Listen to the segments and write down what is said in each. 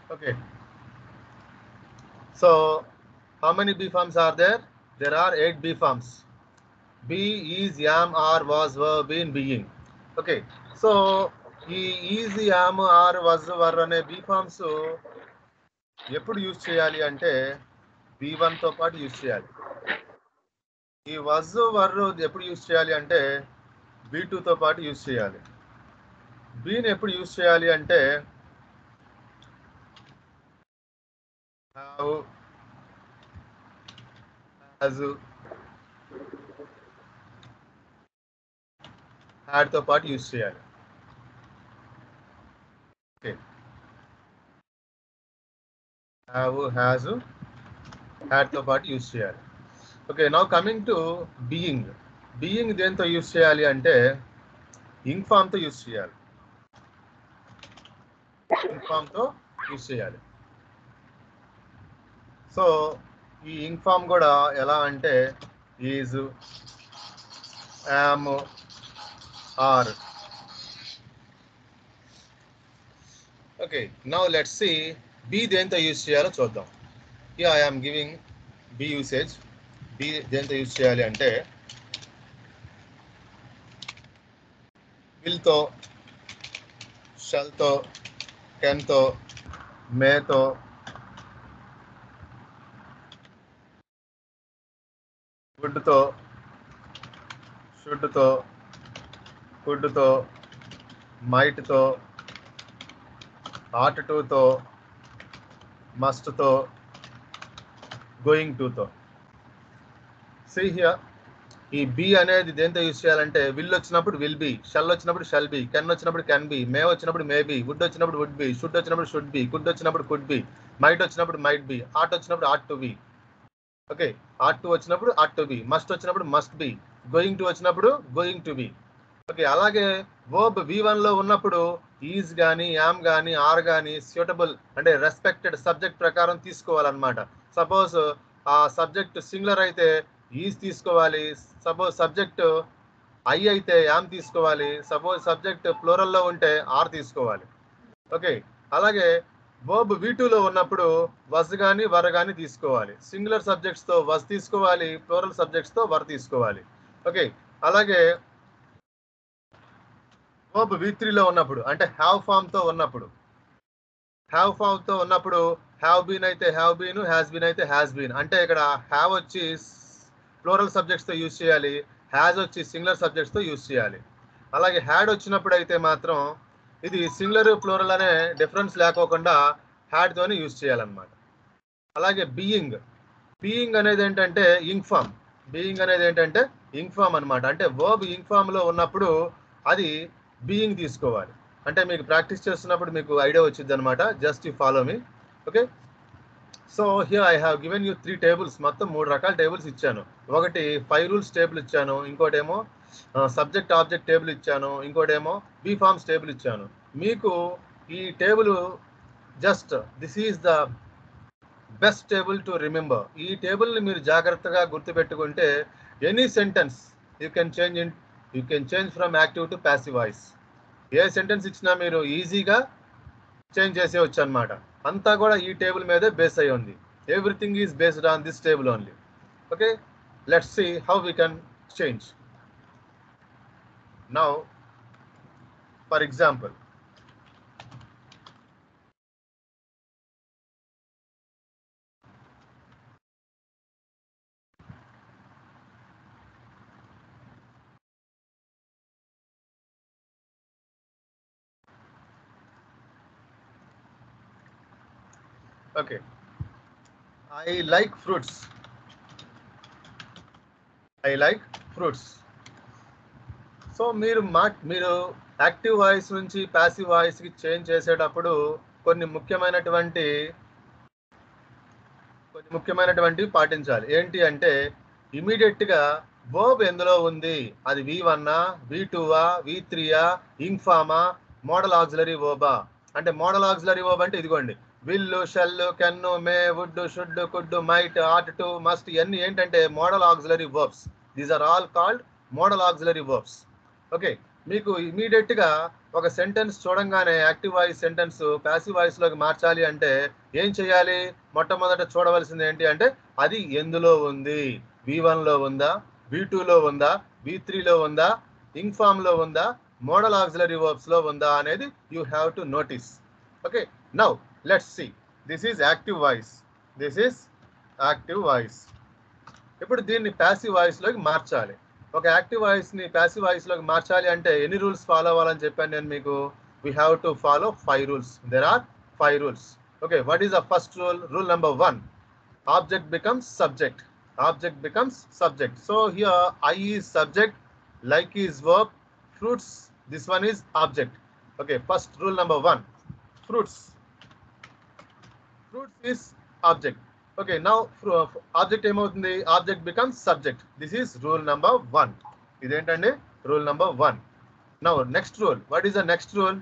Okay. So, how many B forms are there? There are eight B forms. Be, is, am, are, was, were, been, being. Okay. So, ఈ is am are was were అనే be forms ఎప్పుడు use చేయాలి అంటే be తో పాటు use చేయాలి ఈ was were ఎప్పుడు యూజ్ చేయాలి అంటే బీ తో పాటు యూజ్ చేయాలి బీని ఎప్పుడు యూజ్ చేయాలి అంటే have has had తో పాటు యూజ్ చేయాలి ఓకే హ్యావ్ హ్యాజ్ హ్యాడ్ తో పాటు యూజ్ చేయాలి okay now coming to being being దేంతో యూజ్ చేయాలి అంటే ఇంక్ ఫామ్ తో యూజ్ చేయాలి ఇంక్ ఫామ్ తో యూజ్ చేయాలి సో ఈ ఇంక్ ఫామ్ కూడా ఎలా అంటే is am are okay now let's see be దేంతో యూజ్ చేయాలో చూద్దాం yeah I'm giving be usage be దేంతో యూజ్ చేయాలి అంటే విల్తో షల్తో కెన్తో మేతో వుడ్తో షుడ్తో కుడ్తో మైట్తో ఆట్ టూతో మస్ట్తో గోయింగ్ టూతో సి హియర్ ఈ బి అనేది దేంతో యూజ్ చేయాలంటే విల్ వచ్చినప్పుడు విల్ బి షల్ వచ్చినప్పుడు షల్ బి కెన్ వచ్చినప్పుడు కెన్ బి మే వచ్చినప్పుడు మే బి వుడ్ వచ్చినప్పుడు వుడ్ బి షుడ్ వచ్చినప్పుడు షుడ్ బి కుడ్ వచ్చినప్పుడు కుడ్ బి మైట్ వచ్చినప్పుడు మైట్ బి ఆట్ వచ్చినప్పుడు ought to be okay ought to వచ్చినప్పుడు ఆట్ టు బి మస్ట్ వచ్చినప్పుడు must be going to వచ్చినప్పుడు going to be okay అలాగే verb V లో ఉన్నప్పుడు ఈజ్ కానీ యామ్ కానీ ఆర్ కానీ సూటబుల్ అంటే రెస్పెక్టెడ్ సబ్జెక్ట్ ప్రకారం తీసుకోవాలన్నమాట సపోజ్ ఆ సబ్జెక్ట్ సింగులర్ అయితే ఈజ్ తీసుకోవాలి సపోజ్ సబ్జెక్ట్ ఐ అయితే యామ్ తీసుకోవాలి సపోజ్ సబ్జెక్ట్ ప్లోరల్లో ఉంటే ఆర్ తీసుకోవాలి ఓకే అలాగే వర్బ్ వి లో ఉన్నప్పుడు వజ్ కానీ వర్ కానీ తీసుకోవాలి సింగులర్ సబ్జెక్ట్స్ తో వజ్ తీసుకోవాలి ప్లోరల్ సబ్జెక్ట్స్ తో వర్ తీసుకోవాలి ఓకే అలాగే వర్బ్ వి లో ఉన్నప్పుడు అంటే హ్యావ్ ఫామ్ తో ఉన్నప్పుడు హ్యావ్ ఫామ్ తో ఉన్నప్పుడు హ్యావ్ బీన్ అయితే హ్యావ్ బీన్ హ్యాస్ బీన్ అయితే హ్యాస్ బీన్ అంటే ఇక్కడ హ్యావ్ వచ్చి ప్లోరల్ సబ్జెక్ట్స్ తో యూజ్ చేయాలి హ్యాజ్ వచ్చి సింగులర్ సబ్జెక్ట్స్ తో యూజ్ చేయాలి అలాగే హ్యాడ్ వచ్చినప్పుడు అయితే మాత్రం ఇది సింగులర్ ప్లోరల్ అనే డిఫరెన్స్ లేకోకుండా హ్యాడ్ తోనే యూజ్ చేయాలన్నమాట అలాగే బీయింగ్ బీయింగ్ అనేది ఏంటంటే ఇంక్ ఫామ్ బీయింగ్ అనేది ఏంటంటే ఇంక్ ఫామ్ అనమాట అంటే వర్బ్ ఇంక్ ఫామ్ లో ఉన్నప్పుడు అది బీయింగ్ తీసుకోవాలి అంటే మీకు ప్రాక్టీస్ చేస్తున్నప్పుడు మీకు ఐడియా వచ్చింది అనమాట just you follow me okay so here I have given you three tables మొత్తం మూడు రకాల టేబుల్స్ ఇచ్చాను ఒకటి ఫైవ్ రూల్స్ టేబుల్ ఇచ్చాను ఇంకోటేమో సబ్జెక్ట్ ఆబ్జెక్ట్ టేబుల్ ఇచ్చాను ఇంకోటేమో బీ ఫార్మ్స్ టేబుల్ ఇచ్చాను మీకు ఈ table just this is the best table to remember ఈ టేబుల్ని మీరు జాగ్రత్తగా గుర్తుపెట్టుకుంటే any sentence you can change in you can change from active to passive voice ఏ సెంటెన్స్ ఇచ్చినా మీరు ఈజీగా చేంజ్ చేసేయచ్చు అనమాట అంతా కూడా ఈ టేబుల్ మీదే బేస్ అయి ఉంది everything is based on this table only okay let's see how we can change now for example Okay. I like fruits. I like fruits. So మీరు మా మీరు యాక్టివ్ వాయిస్ నుంచి ప్యాసివ్ వాయిస్కి చేంజ్ చేసేటప్పుడు కొన్ని ముఖ్యమైనటువంటి కొన్ని ముఖ్యమైనటువంటి పాటించాలి ఏంటి అంటే ఇమీడియట్గా వర్బ్ ఎందులో ఉంది అది వి వన్నా వి టూవా వి త్రీయా ఇంఫామా మోడల్ ఆక్సిలరీ వర్బా అంటే మోడల్ ఆక్సిలరీ వర్బ్ అంటే ఇదిగోండి will shall can may would should could might ought to must ఇవన్నీ ఏంటంటే model auxiliary verbs these are all called model auxiliary verbs okay మీకు ఇమీడియట్ గా ఒక సెంటెన్స్ చూడంగానే active voice sentence passive voice లోకి మార్చాలి అంటే ఏం చేయాలి మొట్టమొదట చూడవలసింది ఏంటి అంటే అది ఎందులో ఉంది వి వన్ లో ఉందా వి లో ఉందా వి త్రీలో ఉందా ఇంక్ ఫామ్ లో ఉందా మోడల్ ఆక్సిలరీ వర్బ్స్ లో ఉందా అనేది you have to notice okay now let's see this is active voice this is active voice ఇప్పుడు దీన్ని ప్యాసివ్ వాయిస్ లోకి మార్చాలి ఒక యాక్టివ్ వాయిస్ ని ప్యాసివ్ వాయిస్ లోకి మార్చాలి అంటే ఎన్ని రూల్స్ ఫాలో అవ్వాలని చెప్పాను నేను మీకు we have to follow five rules there are five rules okay what is the first rule rule number one object becomes subject object becomes subject so here I is subject like is verb fruits this one is object okay first rule number one fruits fruits is object okay now object ఏమవుతుంది object becomes subject this is rule number one ఇదేంటండి rule number one now next rule what is the next rule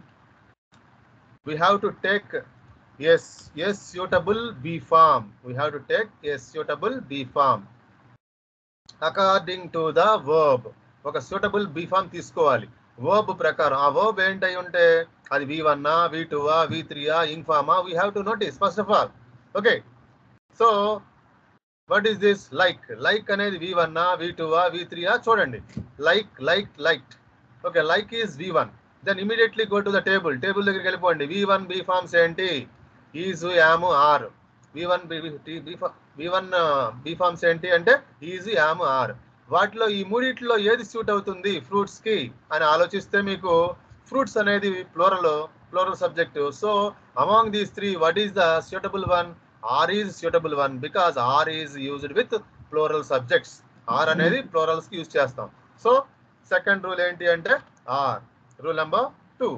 we have to take as as suitable be form we have to take as suitable be form according to the verb ఒక suitable be form తీసుకోవాలి verb ప్రకారం ఆ verb ఏంటై ఉంటే అది V వన్నా V టూవా V త్రీయా ఇంక్ ఫామా we have to notice first of all okay so what is this like like అనేది V one V two V three చూడండి like like like okay like is V one then immediately go to the table table దగ్గరికి వెళ్ళిపోండి V one be forms ఏంటి is am are V one V one be forms ఏంటి అంటే is am are వాటిలో ఈ మూడిట్లో ఏది suit అవుతుంది ఫ్రూట్స్ కి అని ఆలోచిస్తే మీకు ఫ్రూట్స్ అనేది plural plural subject so among these three what is the suitable one are is suitable one because are is used with plural subjects are అనేది ప్లోరల్స్ కి యూజ్ చేస్తాం సో సెకండ్ రూల్ ఏంటి అంటే are rule number two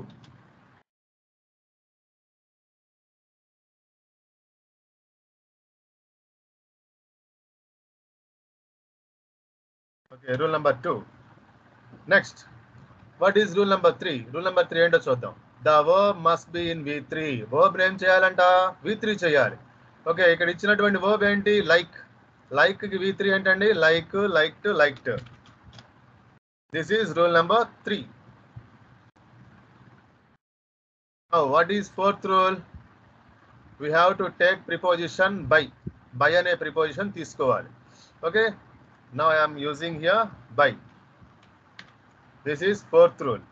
okay rule number two next what is rule number three rule number three ఏంటో చూద్దాం the verb must be in V three verb ఏం చేయాలంట వి three చేయాలి okay ఇక్కడ ఇచ్చినటువంటి వర్బ్ ఏంటి లైక్ లైక్ కి వి త్రీ ఏంటండి like like to like to this is rule number three what is fourth rule we have to take preposition by by అనే preposition తీసుకోవాలి okay now I'm using here by this is fourth rule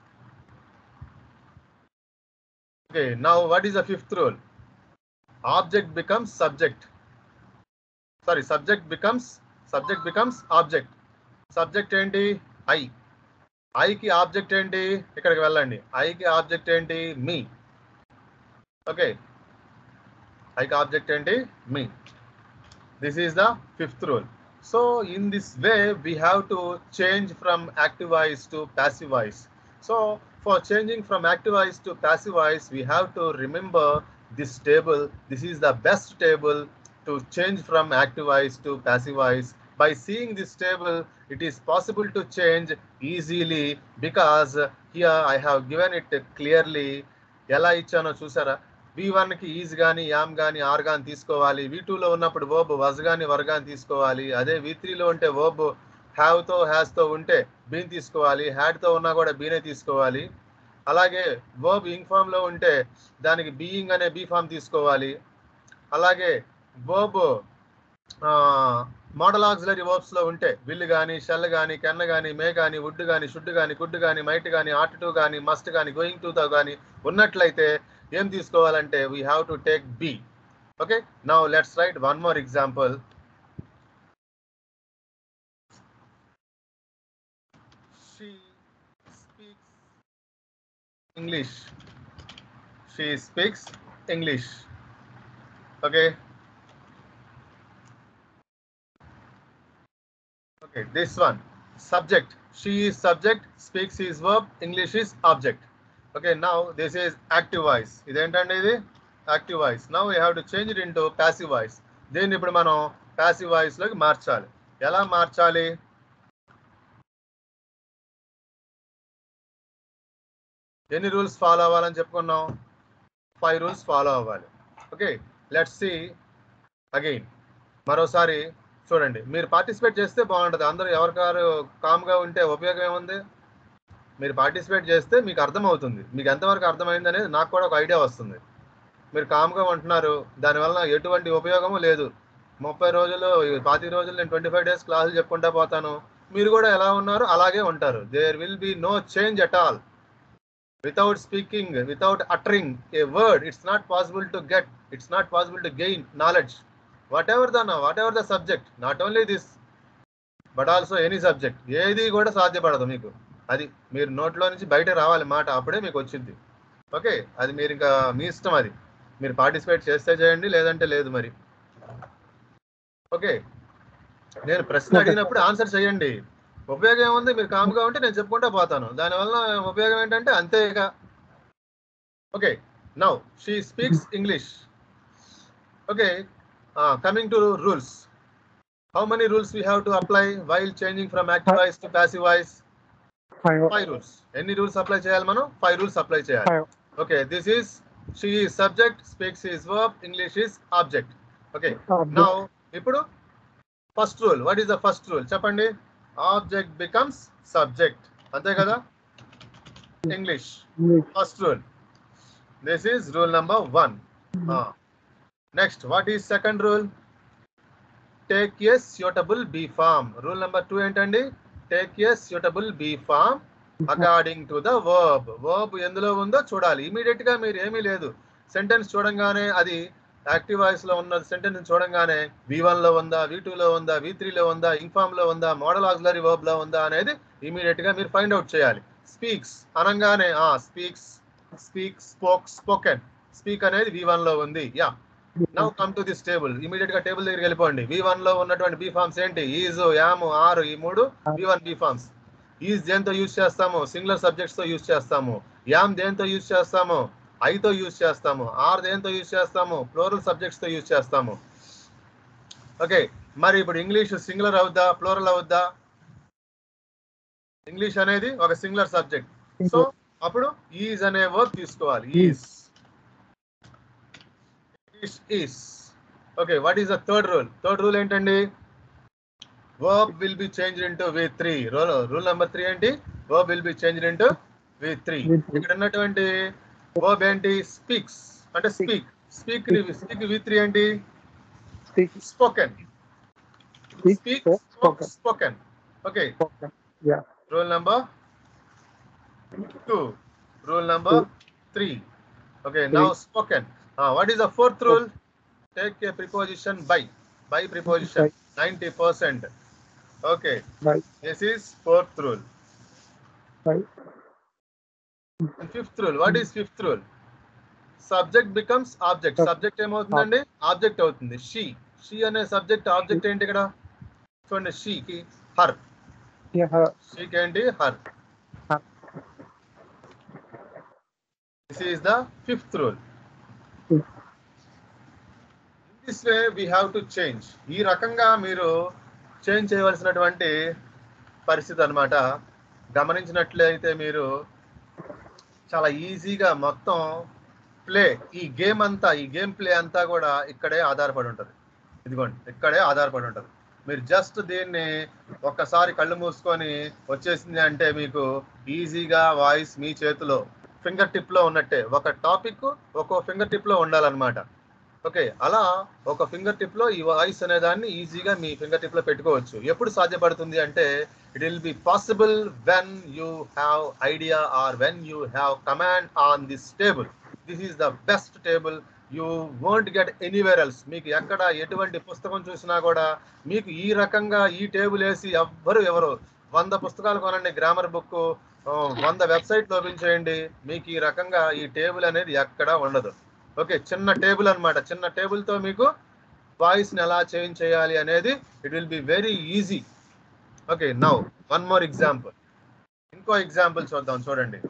okay now what is the fifth rule object becomes subject sorry subject becomes subject becomes object subject ఏంటి I ఐకి object ఏంటి ఇక్కడికి వెళ్ళండి ఐకి object ఏంటి మీ okay ఐకి object ఏంటి me this is the fifth rule so in this way we have to change from active voice to passive voice so for changing from active voice to passive voice we have to remember this table this is the best table to change from active voice to passive voice by seeing this table it is possible to change easily because here i have given it clearly ఎలా ఇచ్చానో చూసారా V one కి is కానీ am కానీ are కానీ తీసుకోవాలి వి లో ఉన్నప్పుడు వర్బ్ వజ్ కానీ వర్ కానీ తీసుకోవాలి అదే వి త్రీలో ఉంటే వర్బ్ హ్యావ్ తో హ్యాస్ తో ఉంటే బీన్ తీసుకోవాలి హ్యాడ్ తో ఉన్నా కూడా బీనే తీసుకోవాలి అలాగే వర్బ్ ఇంగ్ ఫామ్ లో ఉంటే దానికి బీయింగ్ అనే బీ ఫామ్ తీసుకోవాలి అలాగే వర్బ్ మోడల్ ఆక్సిలరీ వర్బ్స్ లో ఉంటే విల్ కానీ షెల్ కానీ కెన్న కానీ మే కానీ వుడ్ కానీ షుడ్ కానీ కుడ్ కానీ మైట్ కానీ ఆట్ టు కానీ మస్ట్ కానీ గోయింగ్ టు తో కానీ ఉన్నట్లయితే ఏం తీసుకోవాలంటే we have to take be okay now let's write one more example she speaks English. She speaks English. Okay. Okay, this one. Subject. She is subject, speaks is verb, English is object. Okay, now this is active voice. ఇదేంటండి ఇది active voice now we have to change it into passive voice దీన్ని ఇప్పుడు మనం passive voice లోకి మార్చాలి ఎలా మార్చాలి ఎన్ని రూల్స్ ఫాలో అవ్వాలని చెప్పుకున్నాం ఫైవ్ రూల్స్ ఫాలో అవ్వాలి ఓకే లెట్స్ సి అగైన్ మరోసారి చూడండి మీరు పార్టిసిపేట్ చేస్తే బాగుంటుంది అందరూ ఎవరికారు కామ్గా ఉంటే ఉపయోగం ఏముంది మీరు పార్టిసిపేట్ చేస్తే మీకు అర్థమవుతుంది మీకు ఎంతవరకు అర్థమైంది అనేది నాకు కూడా ఒక ఐడియా వస్తుంది మీరు కామ్గా ఉంటున్నారు దానివల్ల ఎటువంటి ఉపయోగము లేదు ముప్పై రోజులు పాతి రోజులు నేను ట్వంటీ ఫైవ్ డేస్ క్లాసులు చెప్పుకుంటా పోతాను మీరు కూడా ఎలా ఉన్నారు అలాగే ఉంటారు there will be no change at all without speaking without uttering a word it's not possible to get it's not possible to gain knowledge whatever the whatever the subject not only this but also any subject ఏది కూడా సాధ్యపడదు మీకు అది మీరు నోట్లో నుంచి బయట రావాలి మాట అప్పుడే మీకు వచ్చింది ఓకే అది మీరు ఇంకా మీ ఇష్టం అది మీరు పార్టిసిపేట్ చేస్తే చేయండి లేదంటే లేదు మరి ఓకే నేను ప్రశ్న Okay. అడిగినప్పుడు ఆన్సర్ చేయండి ఉపయోగం ఏముంది మీరు కామ్గా ఉంటే నేను చెప్పుకుంటా పోతాను దానివల్ల ఉపయోగం ఏంటంటే అంతే ఇక okay now she speaks English okay coming to rules how many rules we have to apply while changing from active voice to passive voice Five. Five rules ఎన్ని రూల్స్ అప్లై చేయాలి మనం ఫైవ్ రూల్స్ అప్లై చేయాలి Five. Okay this is she is subject speaks is verb English is object okay Object. Now ఇప్పుడు first rule what is the first rule చెప్పండి object becomes subject అంతే కదా English English. First rule this is rule number one next what is second rule take a suitable be form rule number two ఏంటండి take a suitable be form according to the verb verb ఎందులో ఉందో చూడాలి immediate గా మీరు ఏమీ లేదు sentence చూడంగానే అది యాక్టివ్ వాయిస్ లో ఉన్న సెంటెన్స్ చూడంగానే వి వన్ లో ఉందా వి టూ లో ఉందా వి త్రీ లో ఉందా ఇన్ఫామ్ లో ఉందా మోడల్ ఆక్సిలరీ వర్బ్ లో ఉందా అనేది ఇమీడియట్ గా మీరు ఫైండ్ అవుట్ చేయాలి స్పీక్స్ అనగానే ఆ speaks speak spoke spoken speak అనేది వి వన్ లో ఉంది yeah now come to this table immediate గా టేబుల్ దగ్గరికి వెళ్ళిపోండి వి వన్ లో ఉన్నటువంటి బీ ఫార్మ్స్ ఏంటి ఈజ్ యామ్ ఆర్ ఈ మూడు V one be forms is దేంతో యూజ్ చేస్తాము సింగులర్ సబ్జెక్ట్స్ తో యూజ్ చేస్తాము యామ్ దేంతో యూజ్ చేస్తాము ఐతో యూజ్ చేస్తాము ఆర్ దేంతో యూజ్ చేస్తాము ఫ్లోరల్ సబ్జెక్ట్స్ తో యూజ్ చేస్తాము ఓకే మరి ఇప్పుడు ఇంగ్లీష్ సింగులర్ అవుద్దా ఫ్లోరల్ అవుద్దా ఇంగ్లీష్ అనేది ఒక సింగులర్ సబ్జెక్ట్ సో అప్పుడు ఈజ్ అనే వర్డ్ తీసుకోవాలి is is okay what is the third rule third rule ఏంటండి verb will be change into V three rule rule number three ఏంటి verb will be change into V three V three. ఇక్కడ ఉన్నటువంటి verb ఏంటి speaks అంటే speak speak speak V three ఏంటి Speak. Spoken Speak. Speak Spoken. Spoken okay Spoken. Yeah. Rule number two rule number three okay now spoken what is the fourth rule take a preposition by by preposition ninety percent okay Right. This is fourth rule Right. Fifth rule what is fifth rule subject becomes object subject ఏమవుతుందండి object అవుతుంది she she అనే subject object ఏంటి ఇక్కడ చూడండి షీకి her Yeah. her. షీకి ఏంటి her Her. This is the fifth rule Hmm. This way we have to change ఈ రకంగా మీరు చేంజ్ చేయవలసినటువంటి పరిస్థితి అన్నమాట గమనించినట్లయితే మీరు చాలా ఈజీగా మొత్తం ప్లే ఈ గేమ్ అంతా ఈ గేమ్ ప్లే అంతా కూడా ఇక్కడే ఆధారపడి ఉంటుంది ఇదిగోండి ఇక్కడే ఆధారపడి ఉంటుంది మీరు జస్ట్ దీన్ని ఒక్కసారి కళ్ళు మూసుకొని వచ్చేసింది అంటే మీకు ఈజీగా వాయిస్ మీ చేతిలో ఫింగర్ టిప్ లో ఉన్నట్టే ఒక టాపిక్ ఒక్కో ఫింగర్ టిప్ లో ఉండాలన్నమాట ఓకే అలా ఒక ఫింగర్ టిప్ లో ఈ వాయిస్ అనే దాన్ని ఈజీగా మీ ఫింగర్ టిప్ లో పెట్టుకోవచ్చు ఎప్పుడు సాధ్యపడుతుంది అంటే it will be possible when you have idea or when you have command on this table this is the best table you won't get anywhere else మీకు ఎక్కడ ఎటువంటి పుస్తకం చూసినా కూడా మీకు ఈ రకంగా ఈ టేబుల్ వేసి ఎవ్వరు ఎవరు వంద పుస్తకాలు కొనండి గ్రామర్ బుక్ వంద వెబ్సైట్ ఓపెన్ చేయండి మీకు ఈ రకంగా ఈ టేబుల్ అనేది ఎక్కడా ఉండదు ఓకే చిన్న టేబుల్ అన్నమాట చిన్న టేబుల్ తో మీకు వాయిస్ ని ఎలా చేంజ్ చేయాలి అనేది it will be very easy okay now one more example ఇంకో ఎగ్జాంపుల్ చూద్దాం చూడండి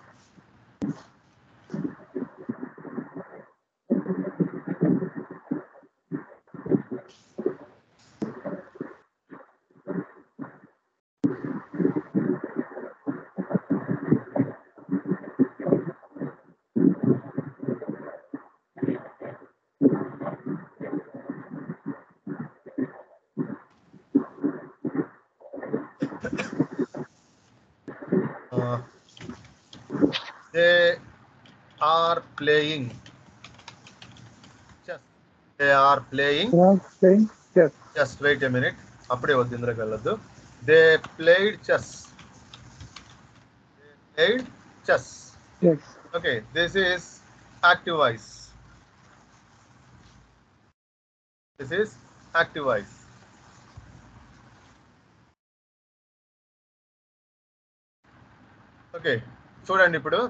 they are playing chess they are playing playing chess. Just wait a minute అప్పుడే వద్దు ఇందులోకి వెళ్ళొద్దు they played chess played chess Yes. Okay this is active voice this is active voice okay చూడండి ఇప్పుడు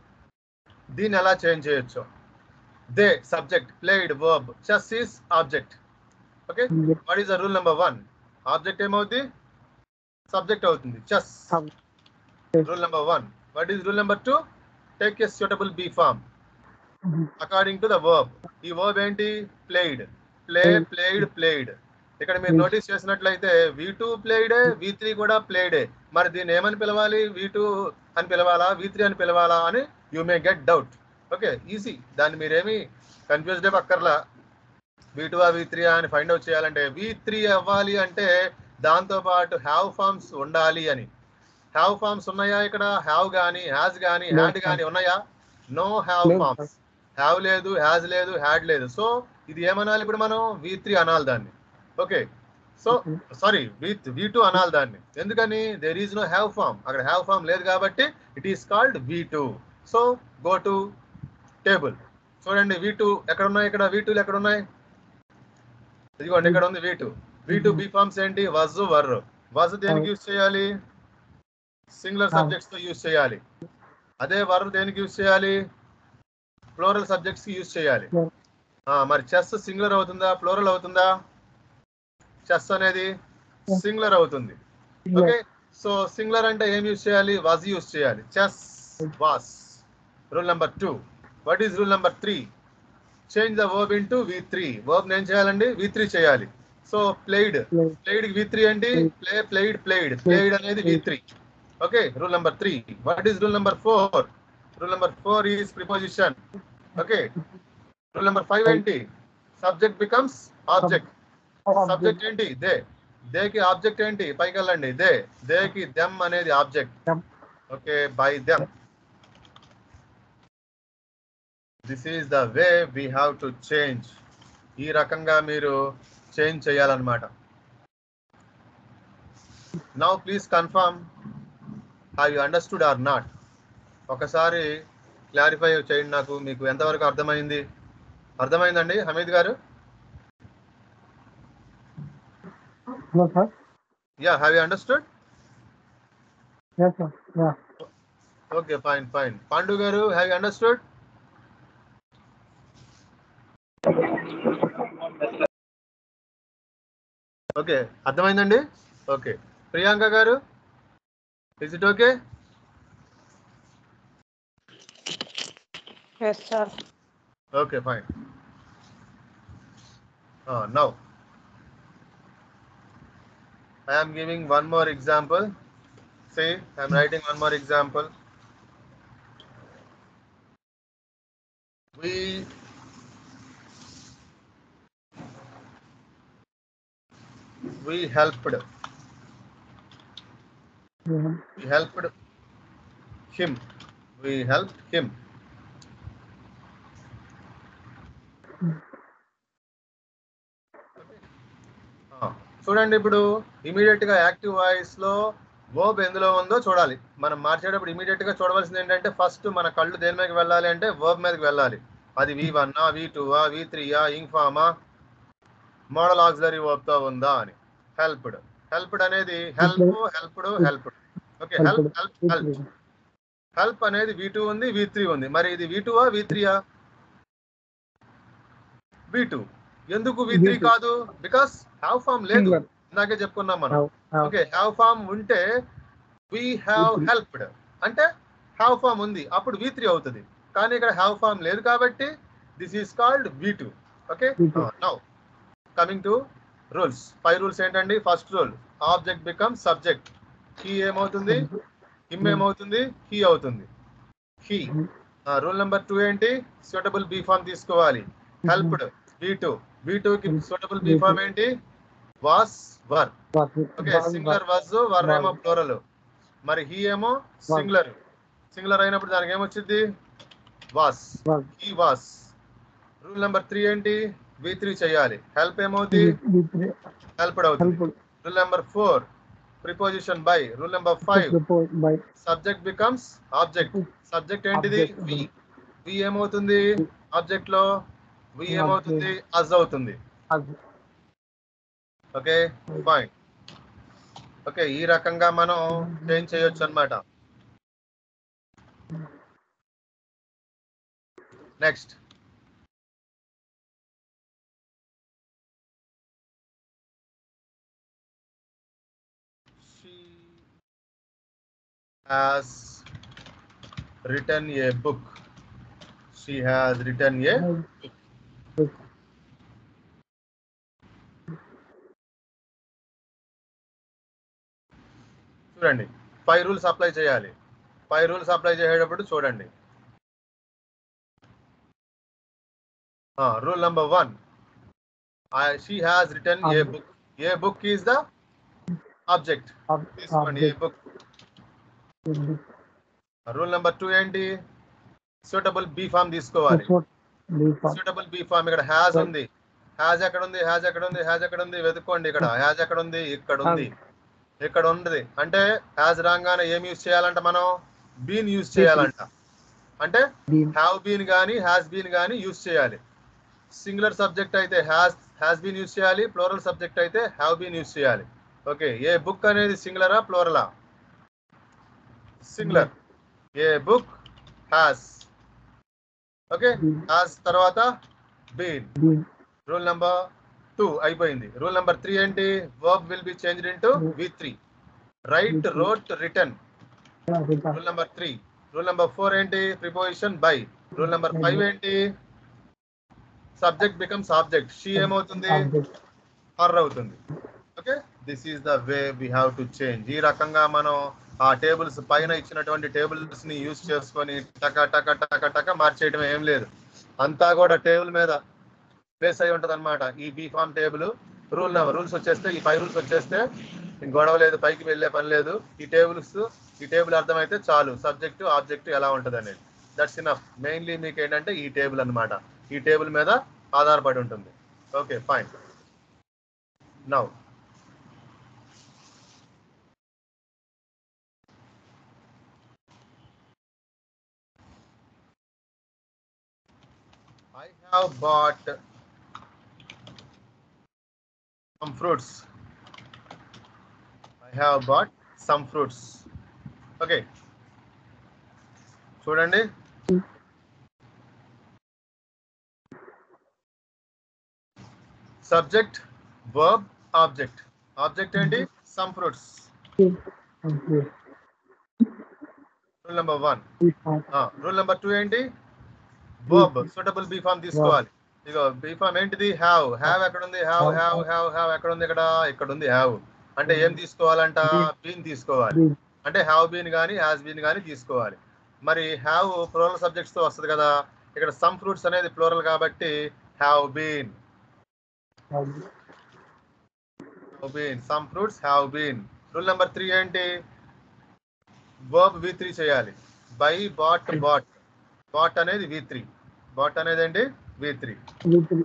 దీన్ని ఎలా చేంజ్ చేయొచ్చు they subject played verb chess is object okay Yep. What is the rule number one object ఏమవుతుంది subject అవుతుంది chess Um, rule number one what is rule number two take a suitable be form Mhm. According to the verb ఈ verb ఏంటి played play Played. Played played ఇక్కడ మీరు Yes. Notice చేసినట్లయితే వి two ప్లేడే V three కూడా ప్లేడే మరి దీన్ని ఏమని పిలవాలి వి టూ అని పిలవాలా వి త్రీ అని పిలవాలా అని you may get doubt okay easy దాన్ని మీరేమి కన్ఫ్యూజ్డ్ అక్కర్లా వి టూ ఆ వి త్రీ అని ఫైండ్ అవుట్ చేయాలంటే వి త్రీ అవ్వాలి అంటే దాంతో పాటు హ్యావ్ ఫార్మ్స్ ఉండాలి అని హ్యావ్ ఫార్మ్స్ ఉన్నాయా ఇక్కడ హ్యావ్ గానీ హ్యాజ్ గానీ No, హ్యాడ్ గానీ ఉన్నాయా no have No, forms have లేదు హ్యాజ్ లేదు హ్యాడ్ లేదు సో ఇది ఏమనాలి ఇప్పుడు మనం వి త్రీ అనాలి దాన్ని okay so Mhm. Sorry V V two అనాలి దాన్ని ఎందుకని there is no have form అక్కడ హ్యావ్ ఫార్మ్ లేదు కాబట్టి it is called V two so go to table చూడండి వి టూ ఎక్కడ ఉన్నాయి ఇక్కడ వి టూలు ఎక్కడ ఉన్నాయి ఇదిగోండి ఇక్కడ ఉంది V two V two be forms ఏంటి వజ్ వర్ వజ్ దేనికి యూస్ చేయాలి సింగులర్ Ah. సబ్జెక్ట్స్ తో యూస్ చేయాలి అదే వర్ దేనికి యూస్ చేయాలి ఫ్లోరల్ సబ్జెక్ట్స్ కి యూస్ చేయాలి Yeah. ఆ, మరి చెస్ సింగులర్ అవుతుందా ఫ్లోరల్ అవుతుందా చెస్ అనేది Yeah. సింగులర్ అవుతుంది Yes. ఓకే సో సింగులర్ అంటే ఏం యూస్ చేయాలి వాజ్ యూస్ చేయాలి chess was rule number two what is rule number three change the verb in to V three verb ఏం చేయాలండి వి త్రీ చేయాలి so played Played. Played V three ఏంటి play played played played అనేది V three okay rule number three what is rule number four rule number four is preposition okay rule number five ఏంటి subject becomes object subject ఏంటి they దేకి object ఏంటి పైకి వెళ్ళండి they దేకి them అనేది object Them. Okay by them this is the way we have to change ఈ రకంగా మీరు చేంజ్ చేయాలన్నమాట now please confirm have you understood or not ఒకసారి క్లారిఫై చేయండి నాకు మీకు ఎంతవరకు అర్థమైంది అర్థమైందండి హమీద్ గారు No, sir. Yeah have you understood Yes, sir. Yeah. Okay fine fine Pandu గారు హ్యావ్ యూ అండర్స్టూడ్ ఓకే అర్థమైందండి ఓకే ప్రియాంక గారు is it okay Yes, sir. Okay fine now I am giving one more example. See, I am writing one more example. We we helped Yeah. we helped him we helped him ఆ, చూడండి ఇప్పుడు immediate గా active voice లో verb ఎందులో ఉందో చూడాలి మనం మార్చేటప్పుడు immediate గా చూడవలసింది ఏంటంటే ఫస్ట్ మన కళ్ళు దేని మీదకి వెళ్ళాలి అంటే వర్బ్ మీదకి వెళ్ళాలి అది V one V two V three ఇంక్ ఫామా మోడల్ ఆక్సిలరీ వర్బ్ తో ఉందా అని హెల్ప్డ్ హెల్ప్డ్ అనేది help helped helped okay help help help help అనేది వి టూ ఉంది వి త్రీ ఉంది మరి ఇది వి టూవా వి త్రీయా వి టూ ఎందుకు వి త్రీ V2. కాదు బికాస్ హ్యావ్ ఫామ్ లేదు Singular. ఇందాకే చెప్పుకున్నాం మనం Have. Have. Okay have form ఉంటే వి హ్యావ్ V3. హెల్ప్డ్ అంటే హ్యావ్ ఫామ్ ఉంది అప్పుడు వి త్రీ అవుతుంది కానీ ఇక్కడ హ్యావ్ ఫామ్ లేదు కాబట్టి this is called V two okay V2. Now coming to rules five rules ఏంటండి first rule object become subject he ఏమవుతుంది హిమ్ ఏమవుతుంది హీ అవుతుంది హీ రూల్ నెంబర్ టూ ఏంటి సూటబుల్ బీ ఫామ్ తీసుకోవాలి helped be two be two కి suitable be form ఏంటి was were Was. Okay Was. Singular was were ఏమో was. Plural మరి he ఏమో సింగులర్ సింగులర్ అయినప్పుడు దానికి ఏమొచ్చింది వాస్ was ఈ వాస్ రూల్ నెంబర్ త్రీ ఏంటి వి త్రీ చేయాలి హెల్ప్ ఏమవుతుంది the three హెల్ప్డ్ అవుతుంది helpful rule number four preposition by rule number five report by subject becomes object subject ఏంటిది Object. వి వి ఏమవుతుంది ఆబ్జెక్ట్ లో వి ఏమవుతుంది us అవుతుంది as ఓకే ఫైన్ ఓకే ఈ రకంగా మనం చేంజ్ చేయొచ్చు అన్నమాట next she has written a book she has written a book. చూడండి ఫైవ్ రూల్స్ అప్లై చేయాలి ఫైవ్ రూల్స్ అప్లై చేసేటప్పుడు చూడండి rule number one she has written a book a book is the object of తీసుకోండి a object book in the rule number two ఏంటి suitable be form తీసుకోవాలి report the form. Suitable be form ఇక్కడ has Right. ఉంది has ఎక్కడ ఉంది has ఎక్కడ ఉంది has ఎక్కడ ఉంది వెతుక్కోండి ఇక్కడ హ్యాజ్ ఎక్కడ ఉంది ఇక్కడ ఉంది ఇక్కడ ఉంది అంటే హ్యాజ్ రాగానే ఏం యూజ్ చేయాలంట మనం బీన్ యూజ్ చేయాలంట అంటే the హ్యావ్ బీన్ కానీ హ్యాస్ బీన్ కానీ యూజ్ చేయాలి సింగులర్ సబ్జెక్ట్ అయితే హ్యాస్ హ్యాస్ బీన్ యూజ్ చేయాలి ప్లోరల్ సబ్జెక్ట్ అయితే హ్యావ్ బీన్ యూజ్ చేయాలి ఓకే ఏ బుక్ అనేది సింగులరా ప్లోరలా singular a book has okay the has తర్వాత been the rule number two అయిపోయింది రూల్ నెంబర్ త్రీ ఏంటి verb will be change into V three write wrote written yeah, report rule number three rule number four ఏంటి preposition by rule number five ఏంటి subject becomes object she ఏమవుతుంది object her అవుతుంది okay this is the way we have to change ఈ రకంగా మనం ఆ tables పైన ఇచ్చినటువంటి టేబుల్స్ ని యూజ్ చేసుకొని టక టక టక టక మార్చేయడం ఏం లేదు అంతా కూడా టేబుల్ మీద బేస్ అయి ఉంటది అనమాట ఈ be form table rule rules వచ్చేస్తే ఈ ఫైవ్ రూల్స్ వచ్చేస్తే ఇంక గొడవ లేదు పైకి వెళ్ళే పని లేదు ఈ టేబుల్స్ ఈ టేబుల్ అర్థమైతే చాలు సబ్జెక్ట్ ఆబ్జెక్ట్ ఎలా ఉంటది అనేది దట్స్ ఇనఫ్ మెయిన్లీ మీకు ఏంటంటే ఈ టేబుల్ అన్నమాట ఈ టేబుల్ మీద ఆధారపడి ఉంటుంది okay fine now I have bought some fruits. I have bought some fruits. Okay. చూడండి సబ్జెక్ట్ వర్బ్ ఆబ్జెక్ట్ ఆబ్జెక్ట్ ఏంటి some fruits and the rule number one the form rule number two ఏంటి verb suitable be form తీసుకోవాలి ఇగో be form ఏంటిది have have ఎక్కడ ఉంది have have have have ఎక్కడ ఉంది ఇక్కడ ఇక్కడ ఉంది హ్యావ్ అంటే ఏం తీసుకోవాలంట బీన్ తీసుకోవాలి the అంటే హ్యావ్ బీన్ కానీ హ్యాస్ బీన్ కానీ తీసుకోవాలి మరి హ్యావ్ ప్లోరల్ సబ్జెక్ట్స్ తో వస్తుంది కదా ఇక్కడ సమ్ ఫ్రూట్స్ అనేది ప్లోరల్ కాబట్టి have been object have been some fruits have been rule number three ఏంటి వర్బ్ వి త్రీ చేయాలి బై బాట్ బాట్ బాట్ అనేది వి త్రీ బాట్ అనేది ఏంటి V three the three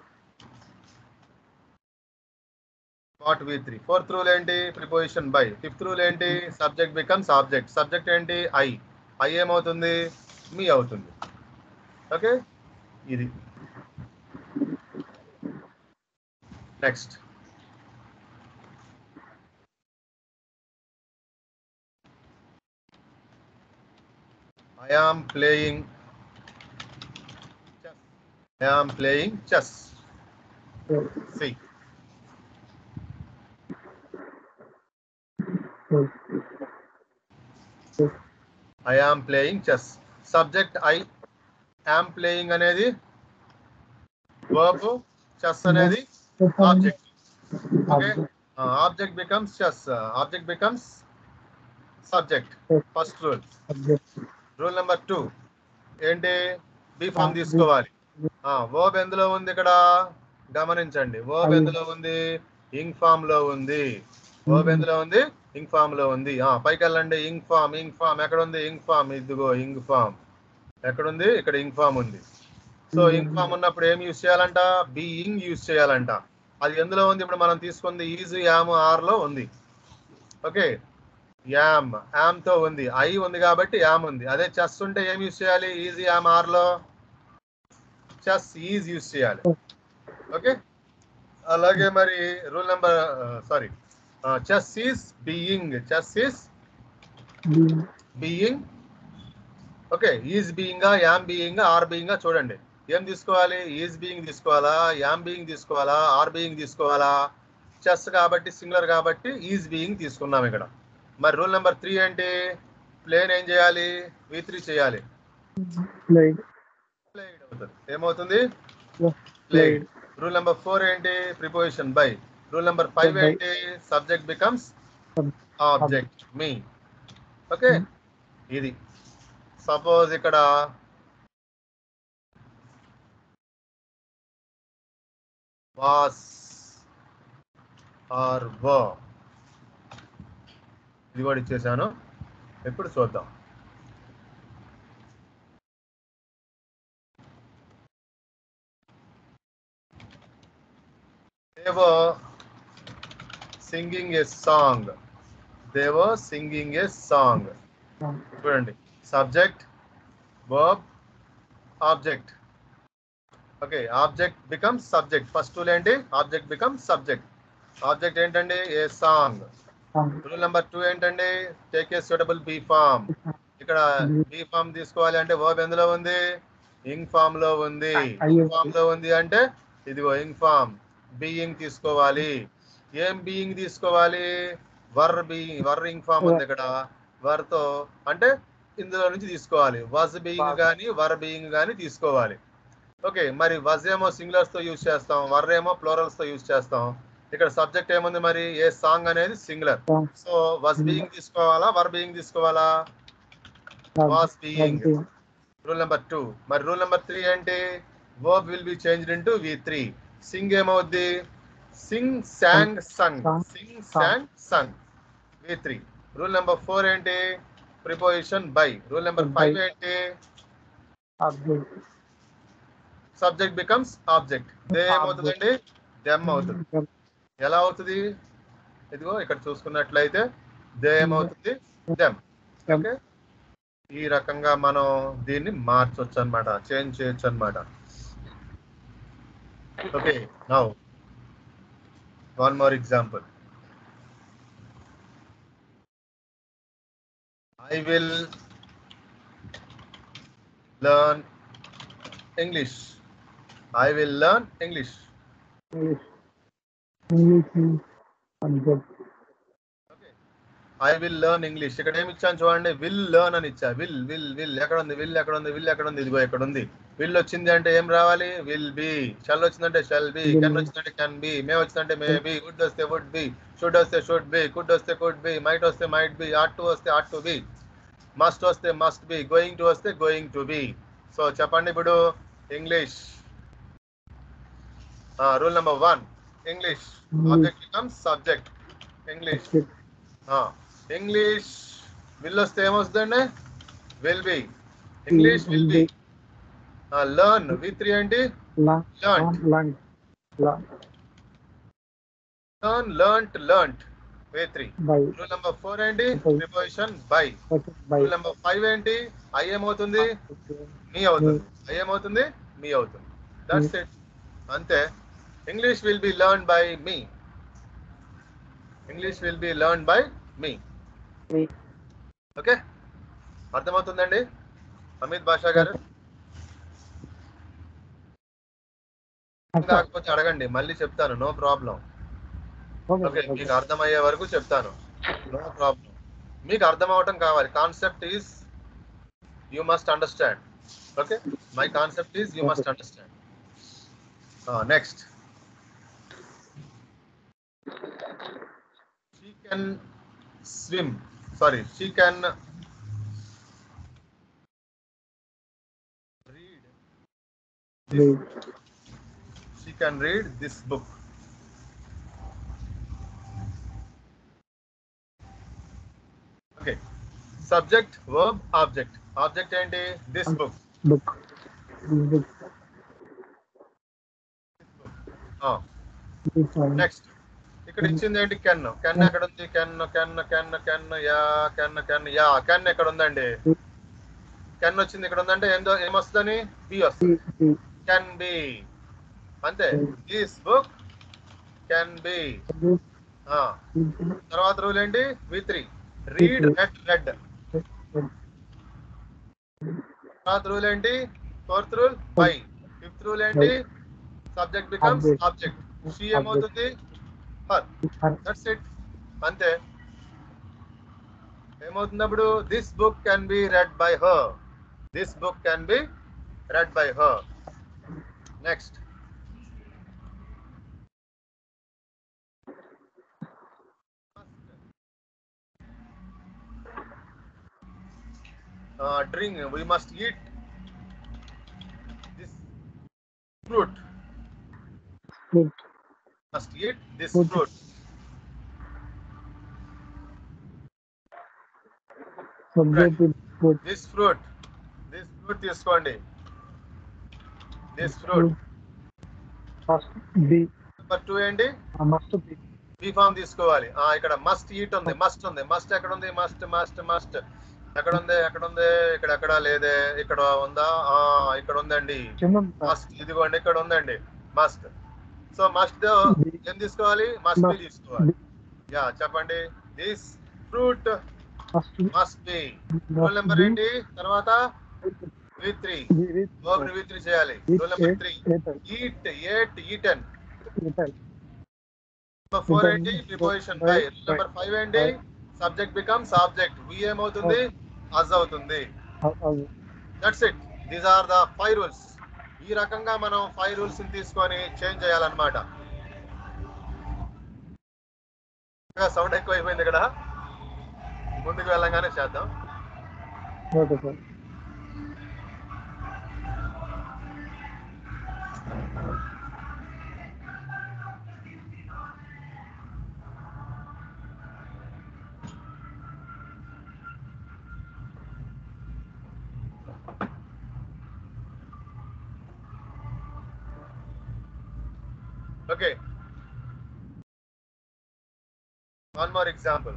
bought V three fourth rule ఏంటి preposition by fifth rule ఏంటి subject becomes object subject ఏంటి I I ఏమవుతుంది me అవుతుంది ఓకే ఇది next I am playing I am playing chess four C four I am playing chess subject I am playing అనేది verb chess అనేది object okay object object becomes chess object becomes subject first rule object rule number two ఏంటి be form తీసుకోవాలి verb ఎందులో ఉంది ఇక్కడ గమనించండి verb I. ఎందులో ఉంది ఇంగ్ ఫామ్ లో ఉంది వర్బ్ ఎందులో ఉంది ఇంగ్ ఫామ్ లో ఉంది ఆ పైకి వెళ్ళండి ఇంగ్ ఫామ్ ఇంగ్ ఫామ్ ఎక్కడ ఉంది ఇంగ్ ఫామ్ ఇదిగో ఇంగ్ ఫామ్ ఎక్కడ ఉంది ఇక్కడ ఇంగ్ ఫామ్ ఉంది సో ఇంగ్ ఫామ్ ఉన్నప్పుడు ఏం యూస్ చేయాలంట బీయింగ్ యూస్ చేయాలంట అది ఎందులో ఉంది ఇప్పుడు మనం తీసుకుంది ఈజ్ యామ్ ఆర్ లో ఉంది ఓకే యామ్ యామ్ తో ఉంది ఐ ఉంది కాబట్టి యామ్ ఉంది అదే చెస్ ఉంటే ఏం యూస్ చేయాలి ఈజ్ యామ్ ఆర్ లో చెస్ ఈజ్ యూస్ చేయాలి ఓకే అలాగే మరి రూల్ నెంబర్ సారీ చెస్ ఈస్ బీయింగ్ చెస్ is being, being okay is being am being are being చూడండి ఏం తీసుకోవాలి ఈజ్ బీయింగ్ తీసుకోవాలా యామ్ బీయింగ్ తీసుకోవాలా ఆర్ బీయింగ్ తీసుకోవాలా చెస్ కాబట్టి సింగులర్ కాబట్టి ఈజ్ బీయింగ్ తీసుకున్నాం ఇక్కడ మరి రూల్ నెంబర్ త్రీ ఏంటి ప్లేన్ ఏం చేయాలి వి త్రీ చేయాలి played, ప్లేడ్ అవుతుంది ఏమవుతుంది Yeah. Played rule number four ఏంటి preposition by rule number five By. ఏంటి subject becomes Sub- object me okay ఇది సపోజ్ ఇక్కడ వాస్ ఆర్ వో ఇది కూడా ఇచ్చేసాను ఇప్పుడు చూద్దాం they were singing a song they were singing a song um, చూడండి subject verb object okay object becomes subject first టూల్ ఏంటి ఆబ్జెక్ట్ బికమ్స్ సబ్జెక్ట్ ఆబ్జెక్ట్ ఏంటండి a song song, rule number two ఏంటండి take a suitable be form ఇక్కడ B form తీసుకోవాలి అంటే verb ఎందులో ఉంది ఇంగ్ ఫామ్ లో ఉంది అయ్యో. ఇంగ్ ఫామ్ లో ఉంది అంటే ఇదిగో ఇంగ్ ఫామ్ బీయింగ్ తీసుకోవాలి ఏం బీయింగ్ తీసుకోవాలి were being were ing form ఉంది ఇక్కడ వర్ తో అంటే ఇందులో నుంచి తీసుకోవాలి వజ్ బీయింగ్ Was. కానీ వర్ బీయింగ్ కానీ తీసుకోవాలి ఓకే మరి వజ్ ఏమో సింగులర్స్ తో యూజ్ చేస్తాం వర్ ఏమో ప్లోరల్స్ తో యూజ్ చేస్తాం ఇక్కడ సబ్జెక్ట్ ఏముంది మరి ఏ సాంగ్ అనేది singular song, so was being తీసుకోవాలా వర్ బీయింగ్ తీసుకోవాలా sub, was was being being, rule number two మరి రూల్ నెంబర్ త్రీ ఏంటి verb will be changed into V three sing ఏమవుద్ది sing sang sung Sang, sing sang sung V three rule number four ఏంటి preposition by rule number By. Five ఏంటి object, subject becomes object they ఏమవుతుందండి them అవుతుంది um, ఎలా అవుతుంది ఇదిగో ఇక్కడ చూసుకున్నట్లయితే దే ఏమవుతుంది దెమ్ Them. ఓకే ఈ రకంగా మనం దీన్ని మార్చొచ్చు అనమాట చేంజ్ చేయొచ్చు అనమాట okay now one more example I will learn English I will learn English English, English means subject, I will learn English ఇక్కడ ఏమి ఇచ్చాను చూడండి విల్ లర్న్ అని ఇచ్చా విల్ విల్ విల్ ఎక్కడ ఉంది విల్ ఎక్కడ ఉంది విల్ ఎక్కడ ఉంది ఇదిగో ఎక్కడ ఉంది విల్ వచ్చింది అంటే ఏం రావాలి విల్ బి షల్ వచ్చిందంటే shall be Will can be. వచ్చిందంటే కెన్ బి మే వచ్చిందంటే మే బి వుడ్ వస్తే వుడ్ బి షుడ్ వస్తే షుడ్ బి కుడ్ వస్తే కుడ్ బి మైట్ వస్తే మైట్ బి ఆట్ టు వస్తే ఆట్ టు బి మస్ట్ వస్తే must be going to వస్తే going to be so చెప్పండి ఇప్పుడు English rule number one English object becomes subject English subject, English will వస్తే ఏమొస్తుందండి will be English will be learn V three ఏంటి learn, Learnt. learn, learn, learn learnt learnt V three by, rule number four ఏంటి By. Preposition by what is by, rule number five ఏంటి I ఏమవుతుంది me అవుతుంది I ఏమవుతుంది me అవుతుంది that's it అంతే English will be learn by me English will be learn by me Me. Okay అర్థమవుతుందండి అమిత్ బాషా గారు కాకపోతే అడగండి మళ్ళీ చెప్తాను no problem okay, okay okay, మీకు అర్థమయ్యే వరకు చెప్తాను నో ప్రాబ్లం మీకు అర్థం అవటం కావాలి concept is you must understand okay my concept is you must understand next she can swim sorry she can read read, she can read this book subject verb object object ఏంటి this book book book next ఇక్కడ ఇచ్చింది ఏంటి can can ఎక్కడ ఉంది can can can can yeah can can yeah can ఎక్కడ ఉందండి can వచ్చింది ఇక్కడ ఉందంటే ఏందో ఏమొస్తుందని బి వస్తుంది కెన్ బి అంతే దిస్ బుక్ కెన్ బి తర్వాత రూల్ ఏంటి V three read read read తర్వాత రూల్ ఏంటి fourth rule by fifth rule ఏంటి subject becomes Object. Object she ఏమవుతుంది హర్ దట్స్ ఇట్ అంతే ఏమవుతుంది అప్పుడు this book can be read by her this book can be read by her next drink we must eat this fruit must eat this Fruit. fruit subject book this fruit this fruit తీసుకోండి this fruit first be number two ఏంటి must be B form తీసుకోవాలి ఆ ఇక్కడ must eat ఉంది must ఉంది must ఎక్కడ ఉంది must must must ఎక్కడ ఉంది ఎక్కడ ఉంది ఇక్కడ ఎక్కడ లేదే ఇక్కడ ఉందా ఆ ఇక్కడ ఉందండి చిన్న మస్ట్ ఇదిగోండి ఇక్కడ ఉందండి మస్ట్ సో మస్ట్ ఏం తీసుకోవాలి మస్ట్ బి Must. తీసుకోవాలి యా చెప్పండి this fruit first must be rule number ఏంటి తర్వాత V three verb V three చేయాలి rule number three eat ate eaten number four Then ఏంటి go preposition by- by rule number five ఏంటి subject becomes object we ఏమవుతుంది us అవుతుంది that's it these are the five rules ఈ రకంగా మనం five rules తీసుకొని change చేయాలన్నమాట sound ఎక్కువ అయిపోయింది ఇక్కడ ముందుకు వెళ్ళంగానే చేద్దాం okay sir Okay. One more example.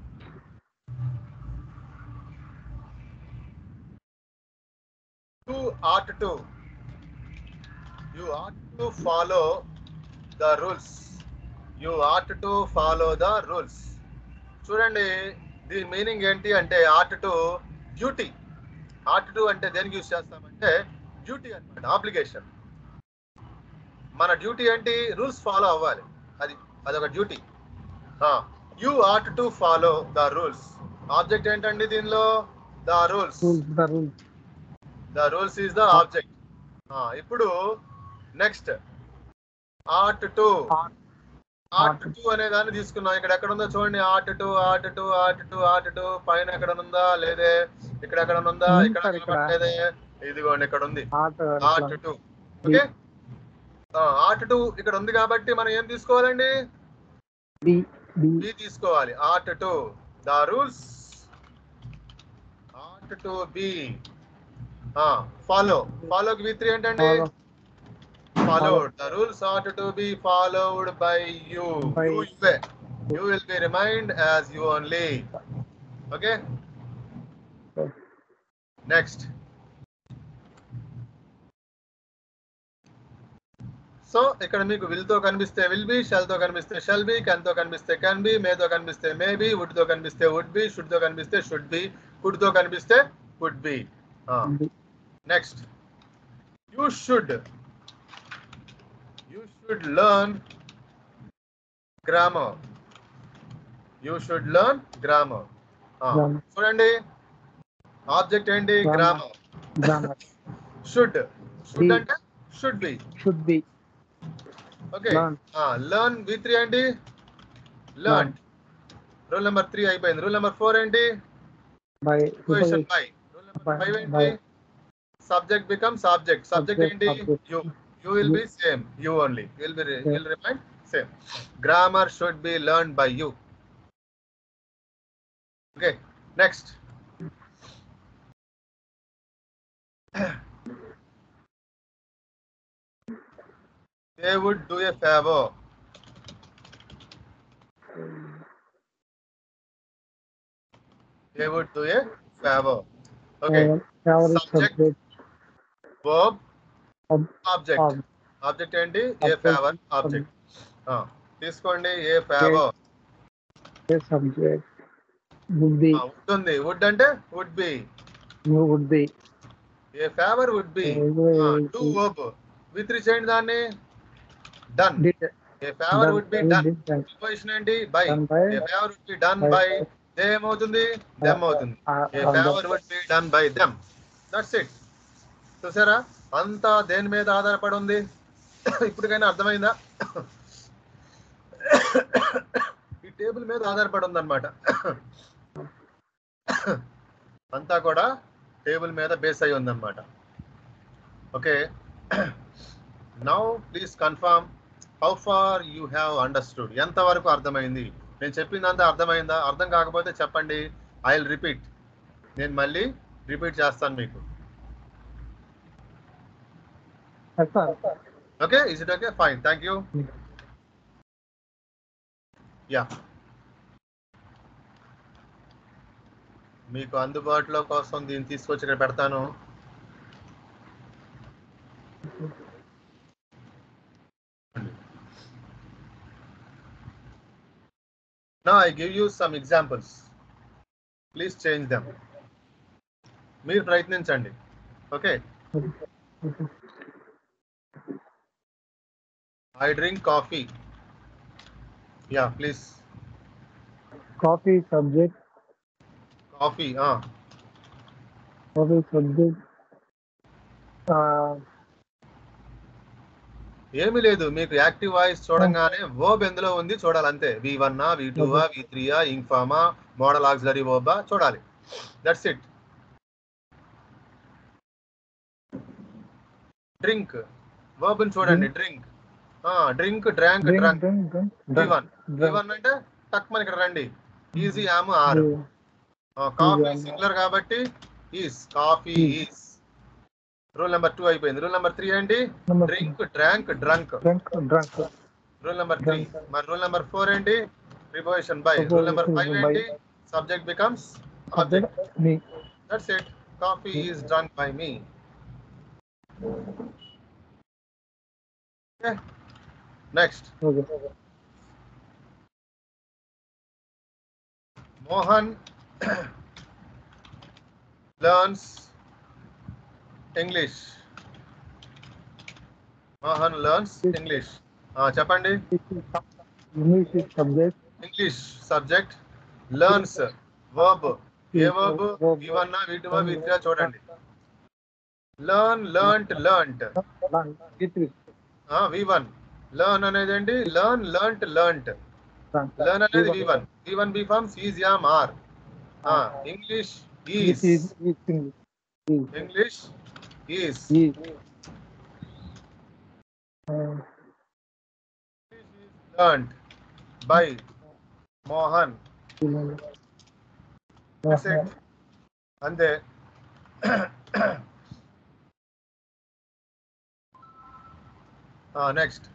You ought to. You ought to follow the rules. You ought to follow the rules. చూడండి దీని మీనింగ్ ఏంటి అంటే ought to duty ought to అంటే దేనికి యూస్ చేస్తామంటే డ్యూటీ అన్నమాట ఆబ్లిగేషన్ మన డ్యూటీ ఏంటి రూల్స్ ఫాలో అవ్వాలి అది అదొక duty you ought to follow the rules object ఏంటండి దీనిలో the rules rules the rules the rules is the object ఇప్పుడు next ought to ought to అనే దాన్ని తీసుకున్నాం ఇక్కడ ఎక్కడ ఉందో చూడండి ought to ought to ought to ought to పైన ఎక్కడ ఉందా లేదే ఇక్కడ ఎక్కడ ఉందా ఉంది ఇక్కడ సార్ ఇక్కడ. కనబడలేదే ఇదిగోండి ఇక్కడ ఉంది ought ought to okay ought to ఇక్కడ ఉంది కాబట్టి మనం ఏం తీసుకోవాలండి బి బి బి తీసుకోవాలి ought to the rules ought to be follow ఫాలోకి వి త్రీ ఏంటండి Follow. Followed the rules ought to be followed by you By- you ఇవే you will be remind as you only okay next so ఇక్కడ మీకు will తో కనిపిస్తే will be shell తో కనిపిస్తే shell be can తో కనిపిస్తే కెన్ బి మే తో కనిపిస్తే మే బి వుడ్ తో కనిపిస్తే వుడ్ బి షుడ్ తో కనిపిస్తే షుడ్ బి కుడ్ తో కనిపిస్తే could be next you should you should learn grammar you should learn grammar Grammar. చూడండి ఆబ్జెక్ట్ ఏంటి Grammar. Grammar grammar should should Be. అంటే should be should be okay Learn. Learn V three ఏంటి learn rule number three అయిపోయింది rule number four ఏంటి by question by rule number By- five ఏంటి by. Subject becomes object subject Subject, ఏంటి object. You you will be same you only will be will remain same grammar should be learn by you okay next They would do a favor. They would do a favor. Okay. Favorite Subject. subject. Verb, Ob- object. ob- object ఏంటి a Object. Favour object తీసుకోండి a favour A subject. Would be. ఉంటుంది would అంటే would be Would be. A favour would be to verb with చేయండి దాన్ని done Did. A favour would be done Did done. Preposition ఏంటి by Done by. A favour would be done By. By they ఏమవుతుంది them అవుతుంది uh, a uh, favour would be done by them that's it చూసారా అంతా దేని మీద ఆధారపడి ఉంది ఇప్పటికైనా అర్థమైందా ఈ టేబుల్ మీద ఆధారపడి ఉందన్నమాట అంతా కూడా టేబుల్ మీద బేస్ అయి ఉందన్నమాట okay now please confirm how far you have understood ఎంతవరకు అర్థమైంది నేను చెప్పిందంతా అర్థమైందా అర్థం కాకపోతే చెప్పండి ఐ విల్ రిపీట్ నేను మళ్ళీ రిపీట్ చేస్తాను మీకు Yes, sir. Okay is it okay fine thank you yeah మీకు అందుబాటులో కోసం దీన్ని తీసుకొచ్చి ఇక్కడ పెడతాను Now I give you some examples. Please change them. మీరు ప్రయత్నించండి okay I drink coffee yeah please Coffee subject. Coffee Coffee subject. Uh, ఏమీ లేదు మీకు యాక్టివ్ వాయిస్ చూడంగానే వర్బ్ ఎందులో ఉంది చూడాలి అంతే V one V two V three ఇంఫామా మోడల్ ఆక్సిలరీ వర్బా చూడాలి దట్స్ ఇట్ డ్రింక్ వర్బ్ చూడండి drink drink drank drink, drunk drink, drink, V drink, one V drink. One అంటే టక్ మన ఇక్కడ రండి is am are coffee am. Singular కాబట్టి is coffee Is. Is rule number two అయిపోయింది రూల్ నెంబర్ త్రీ ఏంటి Number drink drank drunk drink, drunk. Rule number three Drunk. మరి rule number four ఏంటి preposition by rule Preposition number five by. ఏంటి subject becomes Subject, object me. That's it coffee is drunk by me next Okay. Mohan learns English Mohan learns English చెప్పండి English is subject. English subject learns verb a verb Verb. V one V two V three చూడండి learn learnt learnt Learn. It is. V one learn అనేది ఏంటి learn learnt learnt Learn. Learn అనేది V one V one be forms is am are English It is is. It is. Is. English is Is. Uh, learned by Mohan That's it. అంతే next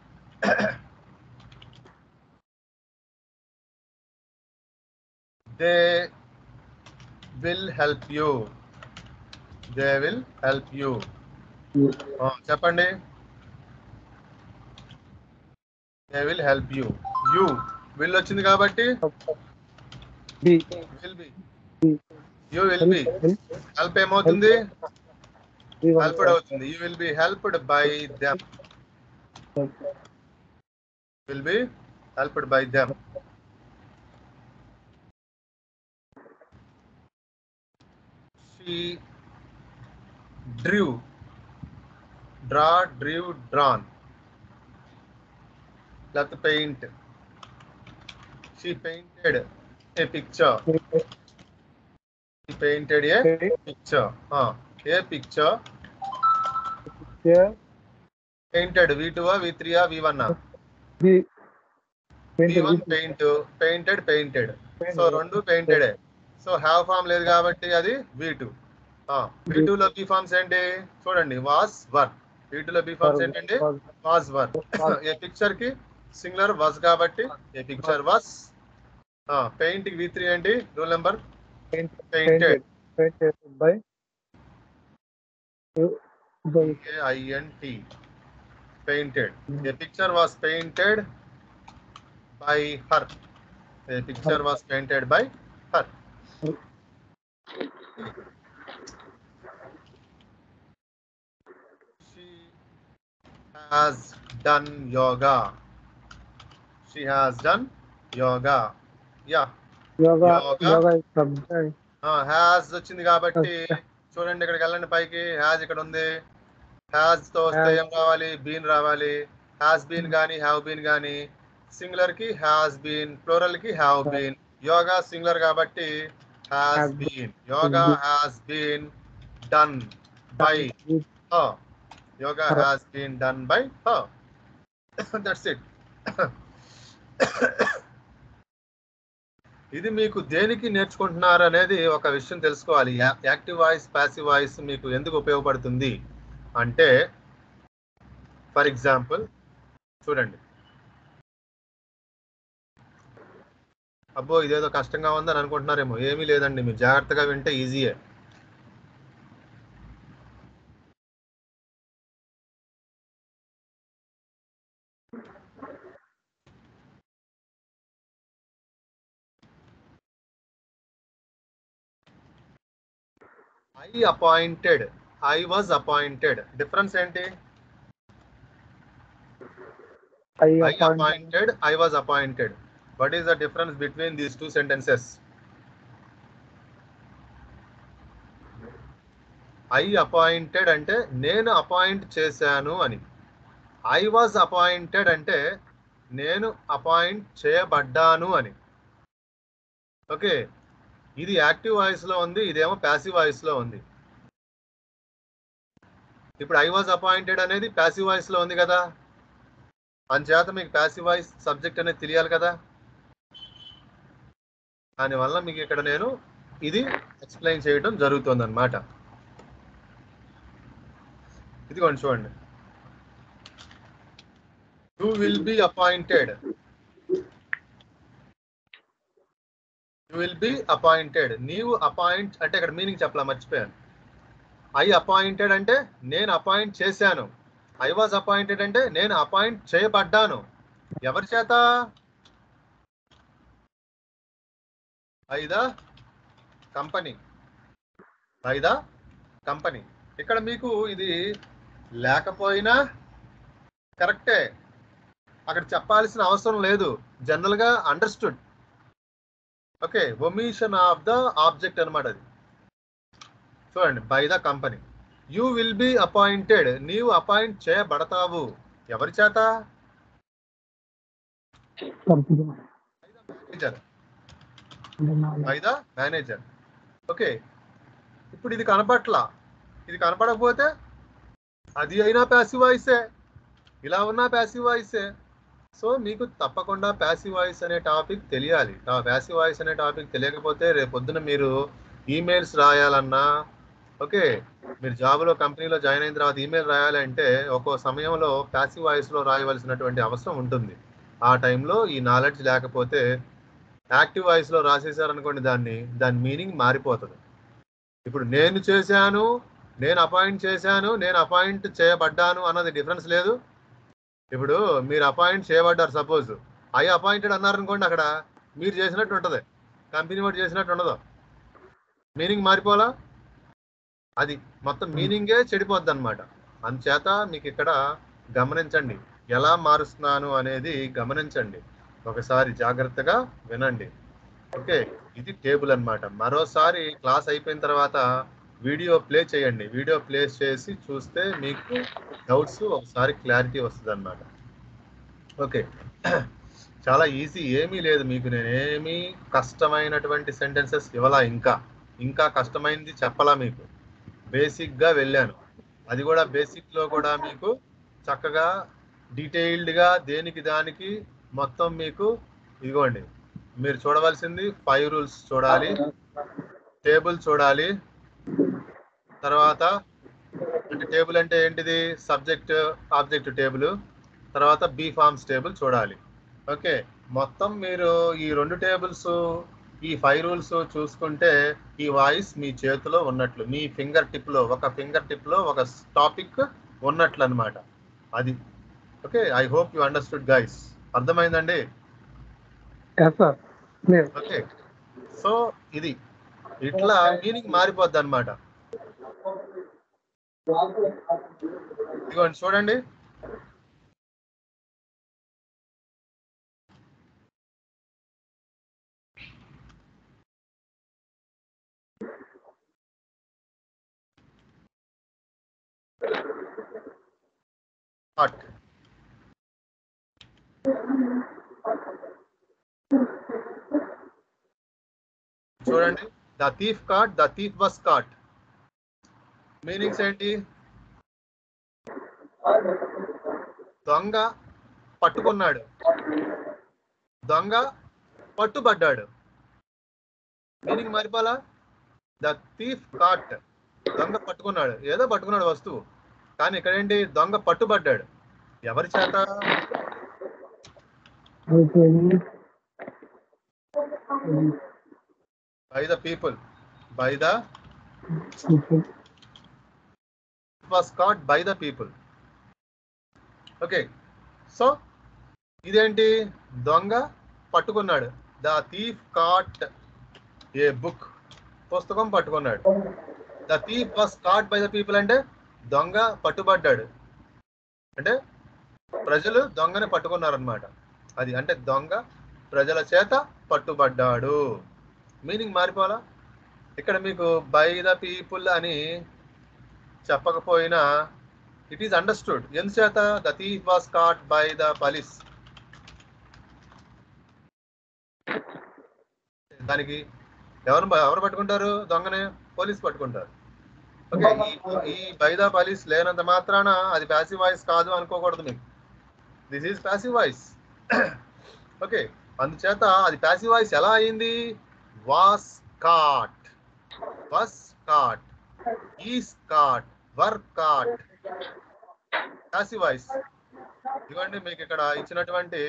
they will help you they will help you చెప్పండి they will help you you will వచ్చింది కాబట్టి Be. Will be Be. You will be Help. Help ఏమవుతుంది Be one. Helped అవుతుంది you will be helped by them will be helped by them she drive draw drive drawn లేకపోతే paint she painted a picture she painted a Okay. Picture a picture Here. Painted V two V three V one Be. V Painted one with- paint painted painted so Painted. రెండు పెయింటెడే so have form లేదు కాబట్టి అది V two be లో be forms ఏంటి చూడండి was were be లో be forms ఏంటండి వాస్ వర్ ఏ పిక్చర్ కి సింగులర్ వాస్ కాబట్టి ఏ పిక్చర్ వాస్ పెయింట్ కి వి త్రీ ఏంటి rule number painted painted by by ఐఎన్టి painted a picture was painted by her a picture was painted by her she has done yoga she has done yoga yeah yoga Yoga. yoga is subject has వచ్చింది కాబట్టి చూడండి ఇక్కడికి వెళ్ళండి పైకి has ఇక్కడ ఉంది has తో వస్తే Has. ఏం రావాలి బీన్ రావాలి హ్యాస్ బీన్ గానీ హ్యావ్ బీన్ గానీ సింగులర్ కి హ్యాస్ బీన్ ప్లూరల్ కి have Has. Been yoga singular కాబట్టి has Has been yoga been. Has been done by with her. Yoga Her. has been done by her. That's it. ఇది మీకు దేనికి నేర్చుకుంటున్నారు అనేది ఒక విషయం తెలుసుకోవాలి యా- యాక్టివ్ వాయిస్ ప్యాసివ్ వాయిస్ మీకు ఎందుకు ఉపయోగపడుతుంది అంటే ఫర్ ఎగ్జాంపుల్ చూడండి అబ్బో ఇదేదో కష్టంగా ఉందని అనుకుంటున్నారేమో ఏమీ లేదండి మీరు జాగ్రత్తగా వింటే ఈజీయే I appointed I was appointed difference ఏంటి I I appoint appointed, I was appointed. What is the difference between these two sentences? I appointed అంటే నేను అపాయింట్ చేశాను అని ఐ వాజ్ అపాయింటెడ్ అంటే నేను అపాయింట్ చేయబడ్డాను అని ఓకే ఇది యాక్టివ్ వాయిస్ లో ఉంది ఇదేమో ప్యాసివ్ వాయిస్ లో ఉంది ఇప్పుడు ఐ వాజ్ అపాయింటెడ్ అనేది ప్యాసివ్ వాయిస్ లో ఉంది కదా అంచేత మీకు ప్యాసివ్ వాయిస్ సబ్జెక్ట్ అనేది తెలియాలి కదా దానివల్ల మీకు ఇక్కడ నేను ఇది ఎక్స్ప్లెయిన్ చేయడం జరుగుతుంది అనమాట ఇదిగోండి చూడండి you will be appointed you will be appointed నీవు అపాయింట్ అంటే ఇక్కడ మీనింగ్ చెప్పలా మర్చిపోయాను ఐ అపాయింటెడ్ అంటే నేను అపాయింట్ చేశాను ఐ వాజ్ అపాయింటెడ్ అంటే నేను అపాయింట్ చేయబడ్డాను ఎవరి చేత by the company by the company ఇక్కడ మీకు ఇది లేకపోయినా కరెక్టే అక్కడ చెప్పాల్సిన అవసరం లేదు జనరల్ గా understood okay omission of the object అన్నమాట అది చూడండి by the company you will be appointed నీవు అపాయింట్ చేయబడతావు ఎవరి చేత company. Manager by the manager okay ఇప్పుడు ఇది కనపట్ల ఇది కనపడకపోతే అది అయినా ప్యాసివ్ వాయిసే ఇలా ఉన్నా ప్యాసివ్ వాయిసే సో మీకు తప్పకుండా ప్యాసివ్ వాయిస్ అనే టాపిక్ తెలియాలి ఆ ప్యాసివ్ వాయిస్ అనే టాపిక్ తెలియకపోతే రేపు పొద్దున మీరు ఈమెయిల్స్ రాయాలన్నా ఓకే మీరు జాబ్లో కంపెనీలో జాయిన్ అయిన తర్వాత ఈమెయిల్ రాయాలంటే ఒక్కో సమయంలో ప్యాసివ్ వాయిస్లో రాయవలసినటువంటి అవసరం ఉంటుంది ఆ టైంలో ఈ నాలెడ్జ్ లేకపోతే యాక్టివ్ వాయిస్లో రాసేసారనుకోండి దాన్ని దాని మీనింగ్ మారిపోతుంది ఇప్పుడు నేను చేశాను నేను అపాయింట్ చేశాను నేను అపాయింట్ చేయబడ్డాను అన్నది డిఫరెన్స్ లేదు ఇప్పుడు మీరు అపాయింట్ చేయబడ్డారు సపోజ్ ఐ అపాయింటెడ్ అన్నారనుకోండి అక్కడ మీరు చేసినట్టు ఉంటుంది కంపెనీ వాడు చేసినట్టు ఉండదు మీనింగ్ మారిపోలా అది మొత్తం మీనింగే చెడిపోద్ది అనమాట అందుచేత మీకు ఇక్కడ గమనించండి ఎలా మారుస్తున్నాను అనేది గమనించండి ఒకసారి జాగ్రత్తగా వినండి ఓకే ఇది టేబుల్ అన్నమాట మరోసారి క్లాస్ అయిపోయిన తర్వాత వీడియో ప్లే చేయండి వీడియో ప్లే చేసి చూస్తే మీకు డౌట్స్ ఒకసారి క్లారిటీ వస్తుంది అనమాట ఓకే చాలా ఈజీ ఏమీ లేదు మీకు నేనేమి కష్టమైనటువంటి సెంటెన్సెస్ ఇవ్వలా ఇంకా ఇంకా కష్టమైనది చెప్పలా మీకు బేసిక్ గా వెళ్ళాను అది కూడా బేసిక్ లో కూడా మీకు చక్కగా డీటెయిల్డ్ గా దేనికి దానికి మొత్తం మీకు ఇదిగోండి మీరు చూడవలసింది ఫైవ్ రూల్స్ చూడాలి టేబుల్ చూడాలి తర్వాత అంటే టేబుల్ అంటే ఏంటిది సబ్జెక్ట్ ఆబ్జెక్ట్ టేబుల్ తర్వాత బీ ఫార్మ్స్ టేబుల్ చూడాలి ఓకే మొత్తం మీరు ఈ రెండు టేబుల్స్ ఈ ఫైవ్ రూల్స్ చూసుకుంటే ఈ వాయిస్ మీ చేతిలో ఉన్నట్లు మీ ఫింగర్ టిప్ లో ఒక ఫింగర్ టిప్ లో ఒక టాపిక్ ఉన్నట్లు అనమాట అది okay I hope you understood guys అర్థమైందండి yes sir clear okay so ఇది ఇట్లా మీనింగ్ మారిపోద్ది అనమాట ఇదిగోండి చూడండి Cut. చూడండి the thief caught the thief was caught meanings ఏంటి దొంగ పట్టుకున్నాడు దొంగ పట్టుబడ్డాడు మీనింగ్ మరిపాలా ద థీఫ్ కాట్ దొంగ పట్టుకున్నాడు ఏదో పట్టుకున్నాడు వస్తువు కానీ ఇక్కడ ఏంటి దొంగ పట్టుబడ్డాడు ఎవరి చేత by the people by the was caught by the people okay so ఇదేంటి దొంగ పట్టుకున్నాడు the thief caught a book పుస్తకం పట్టుకున్నాడు the thief was caught by the people అంటే దొంగ పట్టుబడ్డాడు అంటే ప్రజలు దొంగని పట్టుకున్నారనమాట అది అంటే దొంగ ప్రజల చేత పట్టుబడ్డాడు మీనింగ్ మారిపోవాలా ఇక్కడ మీకు బై ద పీపుల్ అని చెప్పకపోయినా ఇట్ ఈస్ అండర్స్టూడ్ ఎందుచేత the thief was caught by the police దానికి ఎవరు ఎవరు పట్టుకుంటారు దొంగని పోలీస్ పట్టుకుంటారు ఓకే ఈ ఈ బై ద పోలీస్ లేనంత మాత్రాన అది ప్యాసివ్ వాయిస్ కాదు అనుకోకూడదు మీకు this is passive voice okay అందుచేత అది ప్యాసివ్ వాయిస్ ఎలా అయింది was caught was caught is caught were caught passive voice ఇదిగోండి మీకు ఇక్కడ ఇచ్చినటువంటి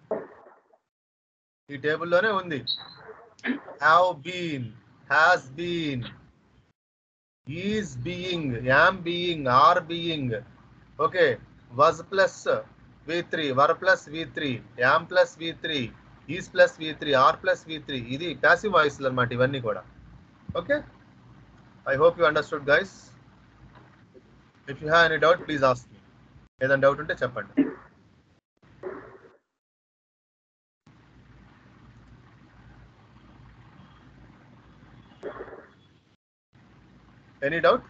ఈ టేబుల్లోనే ఉంది have been has been is being am being are being okay was plus V three were plus V three am plus V three is plus V three are plus V three ఇది passive voice అనమాట ఇవన్నీ కూడా okay I hope you understood guys if you have any doubt please ask me ఏదైనా doubt ఉంటే చెప్పండి any doubt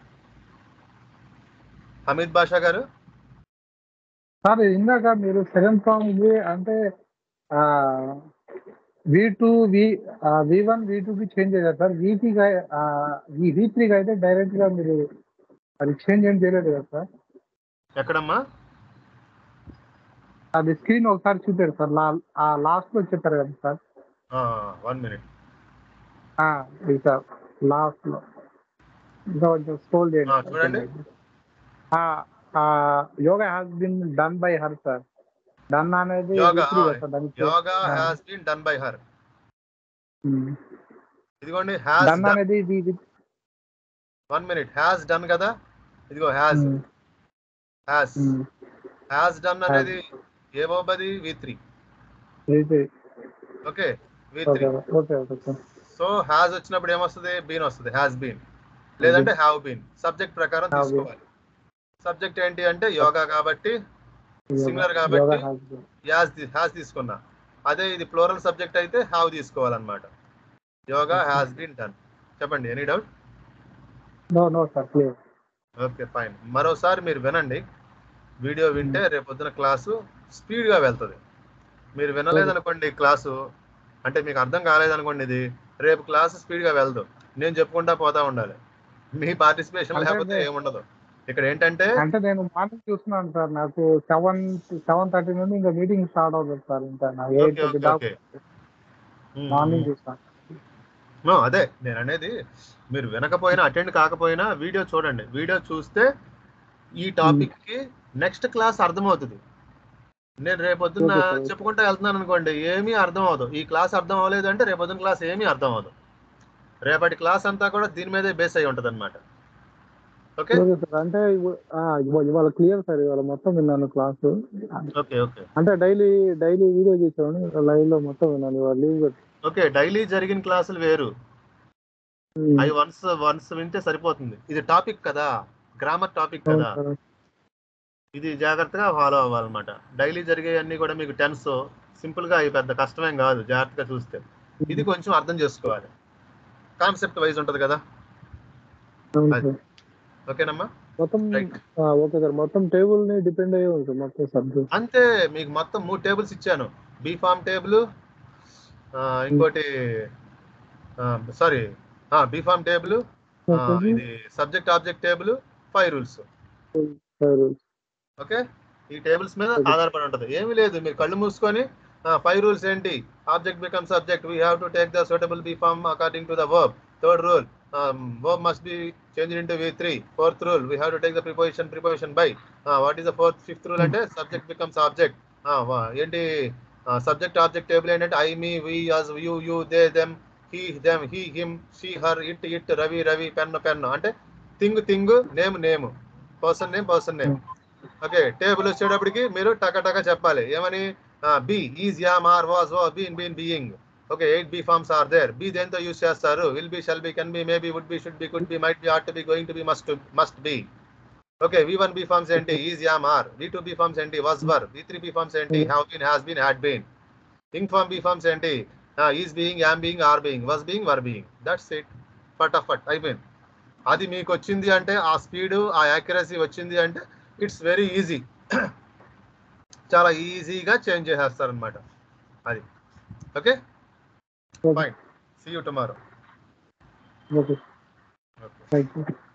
Hamid బాషా గారు sir ఇందాక మీరు సెకండ్ ఫామ్ వి అంటే వి టూ వి వి వన్ వి టూ కి చేంజ్ చేశారు సార్ వీటీ ఈ వి త్రీకి అయితే డైరెక్ట్ గా మీరు అది చేంజ్ ఏం చేయలేదు కదా సార్ ఎక్కడమ్మా అది స్క్రీన్ ఒకసారి చూపారు సార్ ఆ లాస్ట్ లో చెప్పారు కదా సార్ వన్ మినిట్ ఆ, ఇది సార్ లాస్ట్ లో ఇంకా కొంచెం స్క్రోల్ చేయండి ఆ, చూడండి. Yoga has been done by her sir done అనేది యోగా V3 కదా సార్ దానికి యోగా ఆ. Has been done by her um. ఇదిగోండి హ్యాస్ డన్ అనేది వి- వి- వన్ మినిట్ హ్యాస్ డన్ కదా ఇదిగో has um, has um. Has done అనేది ఏమోబది వి త్రీ ఇది okay V okay three okay okay sir so has వచ్చినప్పుడు ఏమొస్తుంది బీన్ వస్తుంది హ్యాస్ బీన్ లేదంటే హ్యావ్ బీన్ సబ్జెక్ట్ ప్రకారం Have been. తీసుకోవాలి సబ్జెక్ట్ ఏంటి అంటే యోగా కాబట్టి Singular కాబట్టి yoga has been as has తీసుకున్నా అదే ఇది ఫ్లోరల్ సబ్జెక్ట్ అయితే హ్యావ్ తీసుకోవాలన్నమాట యోగా హ్యాస్ బీన్ డన్ చెప్పండి any doubt no no sir clear okay fine మరోసారి మీరు వినండి వీడియో వింటే రేపు పొద్దున క్లాసు స్పీడ్గా వెళ్తుంది మీరు వినలేదనుకోండి క్లాసు అంటే మీకు అర్థం కాలేదనుకోండి ఇది రేపు క్లాసు స్పీడ్గా వెళ్దు నేను చెప్పుకుంటా పోతా ఉండాలి మీ పార్టిసిపేషన్ అంటే లేకపోతే అదే. ఏముండదు ఇక్కడ ఏంటంటే అంటే నేను మార్నింగ్ చూస్తున్నాను సార్ నాకు సెవెన్ సెవెన్ థర్టీ నుండి ఇంకా మీటింగ్ స్టార్ట్ అవుతుంది సార్ ఇంకా నా ఎయిట్ ఓకే థర్టీ ఓకే దాకా ఓకే మార్నింగ్ చూస్తాను No, అదే నేను అనేది మీరు వినకపోయినా అటెండ్ కాకపోయినా వీడియో చూడండి వీడియో చూస్తే ఈ టాపిక్ కి నెక్స్ట్ క్లాస్ అర్థమవుతుంది నేను రేపొద్దున్న Okay, sir. చెప్పుకుంటా వెళ్తున్నాను అనుకోండి ఏమీ అర్థం అవ్వదు ఈ క్లాస్ అర్థం అవ్వలేదు అంటే రేపొద్దున క్లాస్ ఏమీ అర్థం అవ్వదు రేపటి క్లాస్ అంతా కూడా దీని మీదే బేస్ అయి ఉంటది అనమాట ఓకే ఓకే సార్ అంటే ఇవ- ఆ, ఇవ- ఇవాళ క్లియర్ సార్ ఇవాళ మొత్తం విన్నాను క్లాస్ ఓకే ఓకే అంటే డైలీ డైలీ వీడియో చేసాను లైవ్ లో మొత్తం విన్నాను ఇవాళ లీవ్ పెట్టి ఓకే డైలీ జరిగిన క్లాసులు వేరు అవి వన్స్ వన్స్ వింటే సరిపోతుంది ఇది టాపిక్ కదా గ్రామర్ టాపిక్ కదా ఇది జాగ్రత్తగా ఫాలో అవ్వాలన్నమాట డైలీ జరిగే అన్ని కూడా మీకు టెన్స్ సింపుల్ గా అవి పెద్ద కష్టమేం కాదు జాగ్రత్తగా చూస్తే ఇది కొంచెం అర్థం చేసుకోవాలి కాన్సెప్ట్ వైజ్ ఉంటది కదా అది. ఓకేనమ్మా మొత్తం Right. ఆ, ఓకే సార్ మొత్తం టేబుల్ ని డిపెండ్ అయ్యి ఉంటుంది మొత్తం సబ్జెక్ట్ అంతే మీకు మొత్తం మూడు టేబుల్స్ ఇచ్చాను బీ ఫామ్ టేబుల్ ఇంకోటి సారీ బీ ఫామ్ టేబుల్ ఇది subject object table five rules okay ఈ టేబుల్స్ మీద Okay. ఆధారపడి ఉంటది ఏమీ లేదు మీరు కళ్ళు మూసుకొని ఫైవ్ రూల్స్ ఏంటి object become subject we have to take the suitable be form according to the verb third rule verb must be change in to V three fourth rule we have to take the preposition preposition by what is the fourth fifth rule అంటే subject becomes object ఏంటి subject object table ఏంటంటే I me we us you you they them he them he him she her it it Ravi Ravi pen pen అంటే thing thing name name person name person name okay table వచ్చేటప్పటికి మీరు టక టక చెప్పాలి ఏమని be is am are was వా been been being okay eight be forms are there be దేంతో use చేస్తారు will be shall be can be maybe would be should be could be might be ought to be going to be must must be okay V one be forms ఏంటి is am are V two be forms ఏంటి was were V three be forms ఏంటి have been has been had been think form be forms ఏంటి is being am being are being was being were being that's it ఫటాఫట్ అయిపోయింది అది మీకు వచ్చింది అంటే ఆ స్పీడ్ ఆ యాక్యురసీ వచ్చింది అంటే ఇట్స్ వెరీ ఈజీ చాలా ఈజీగా చేంజ్ చేసేస్తారనమాట అది okay Okay. Fine see you tomorrow okay okay thank you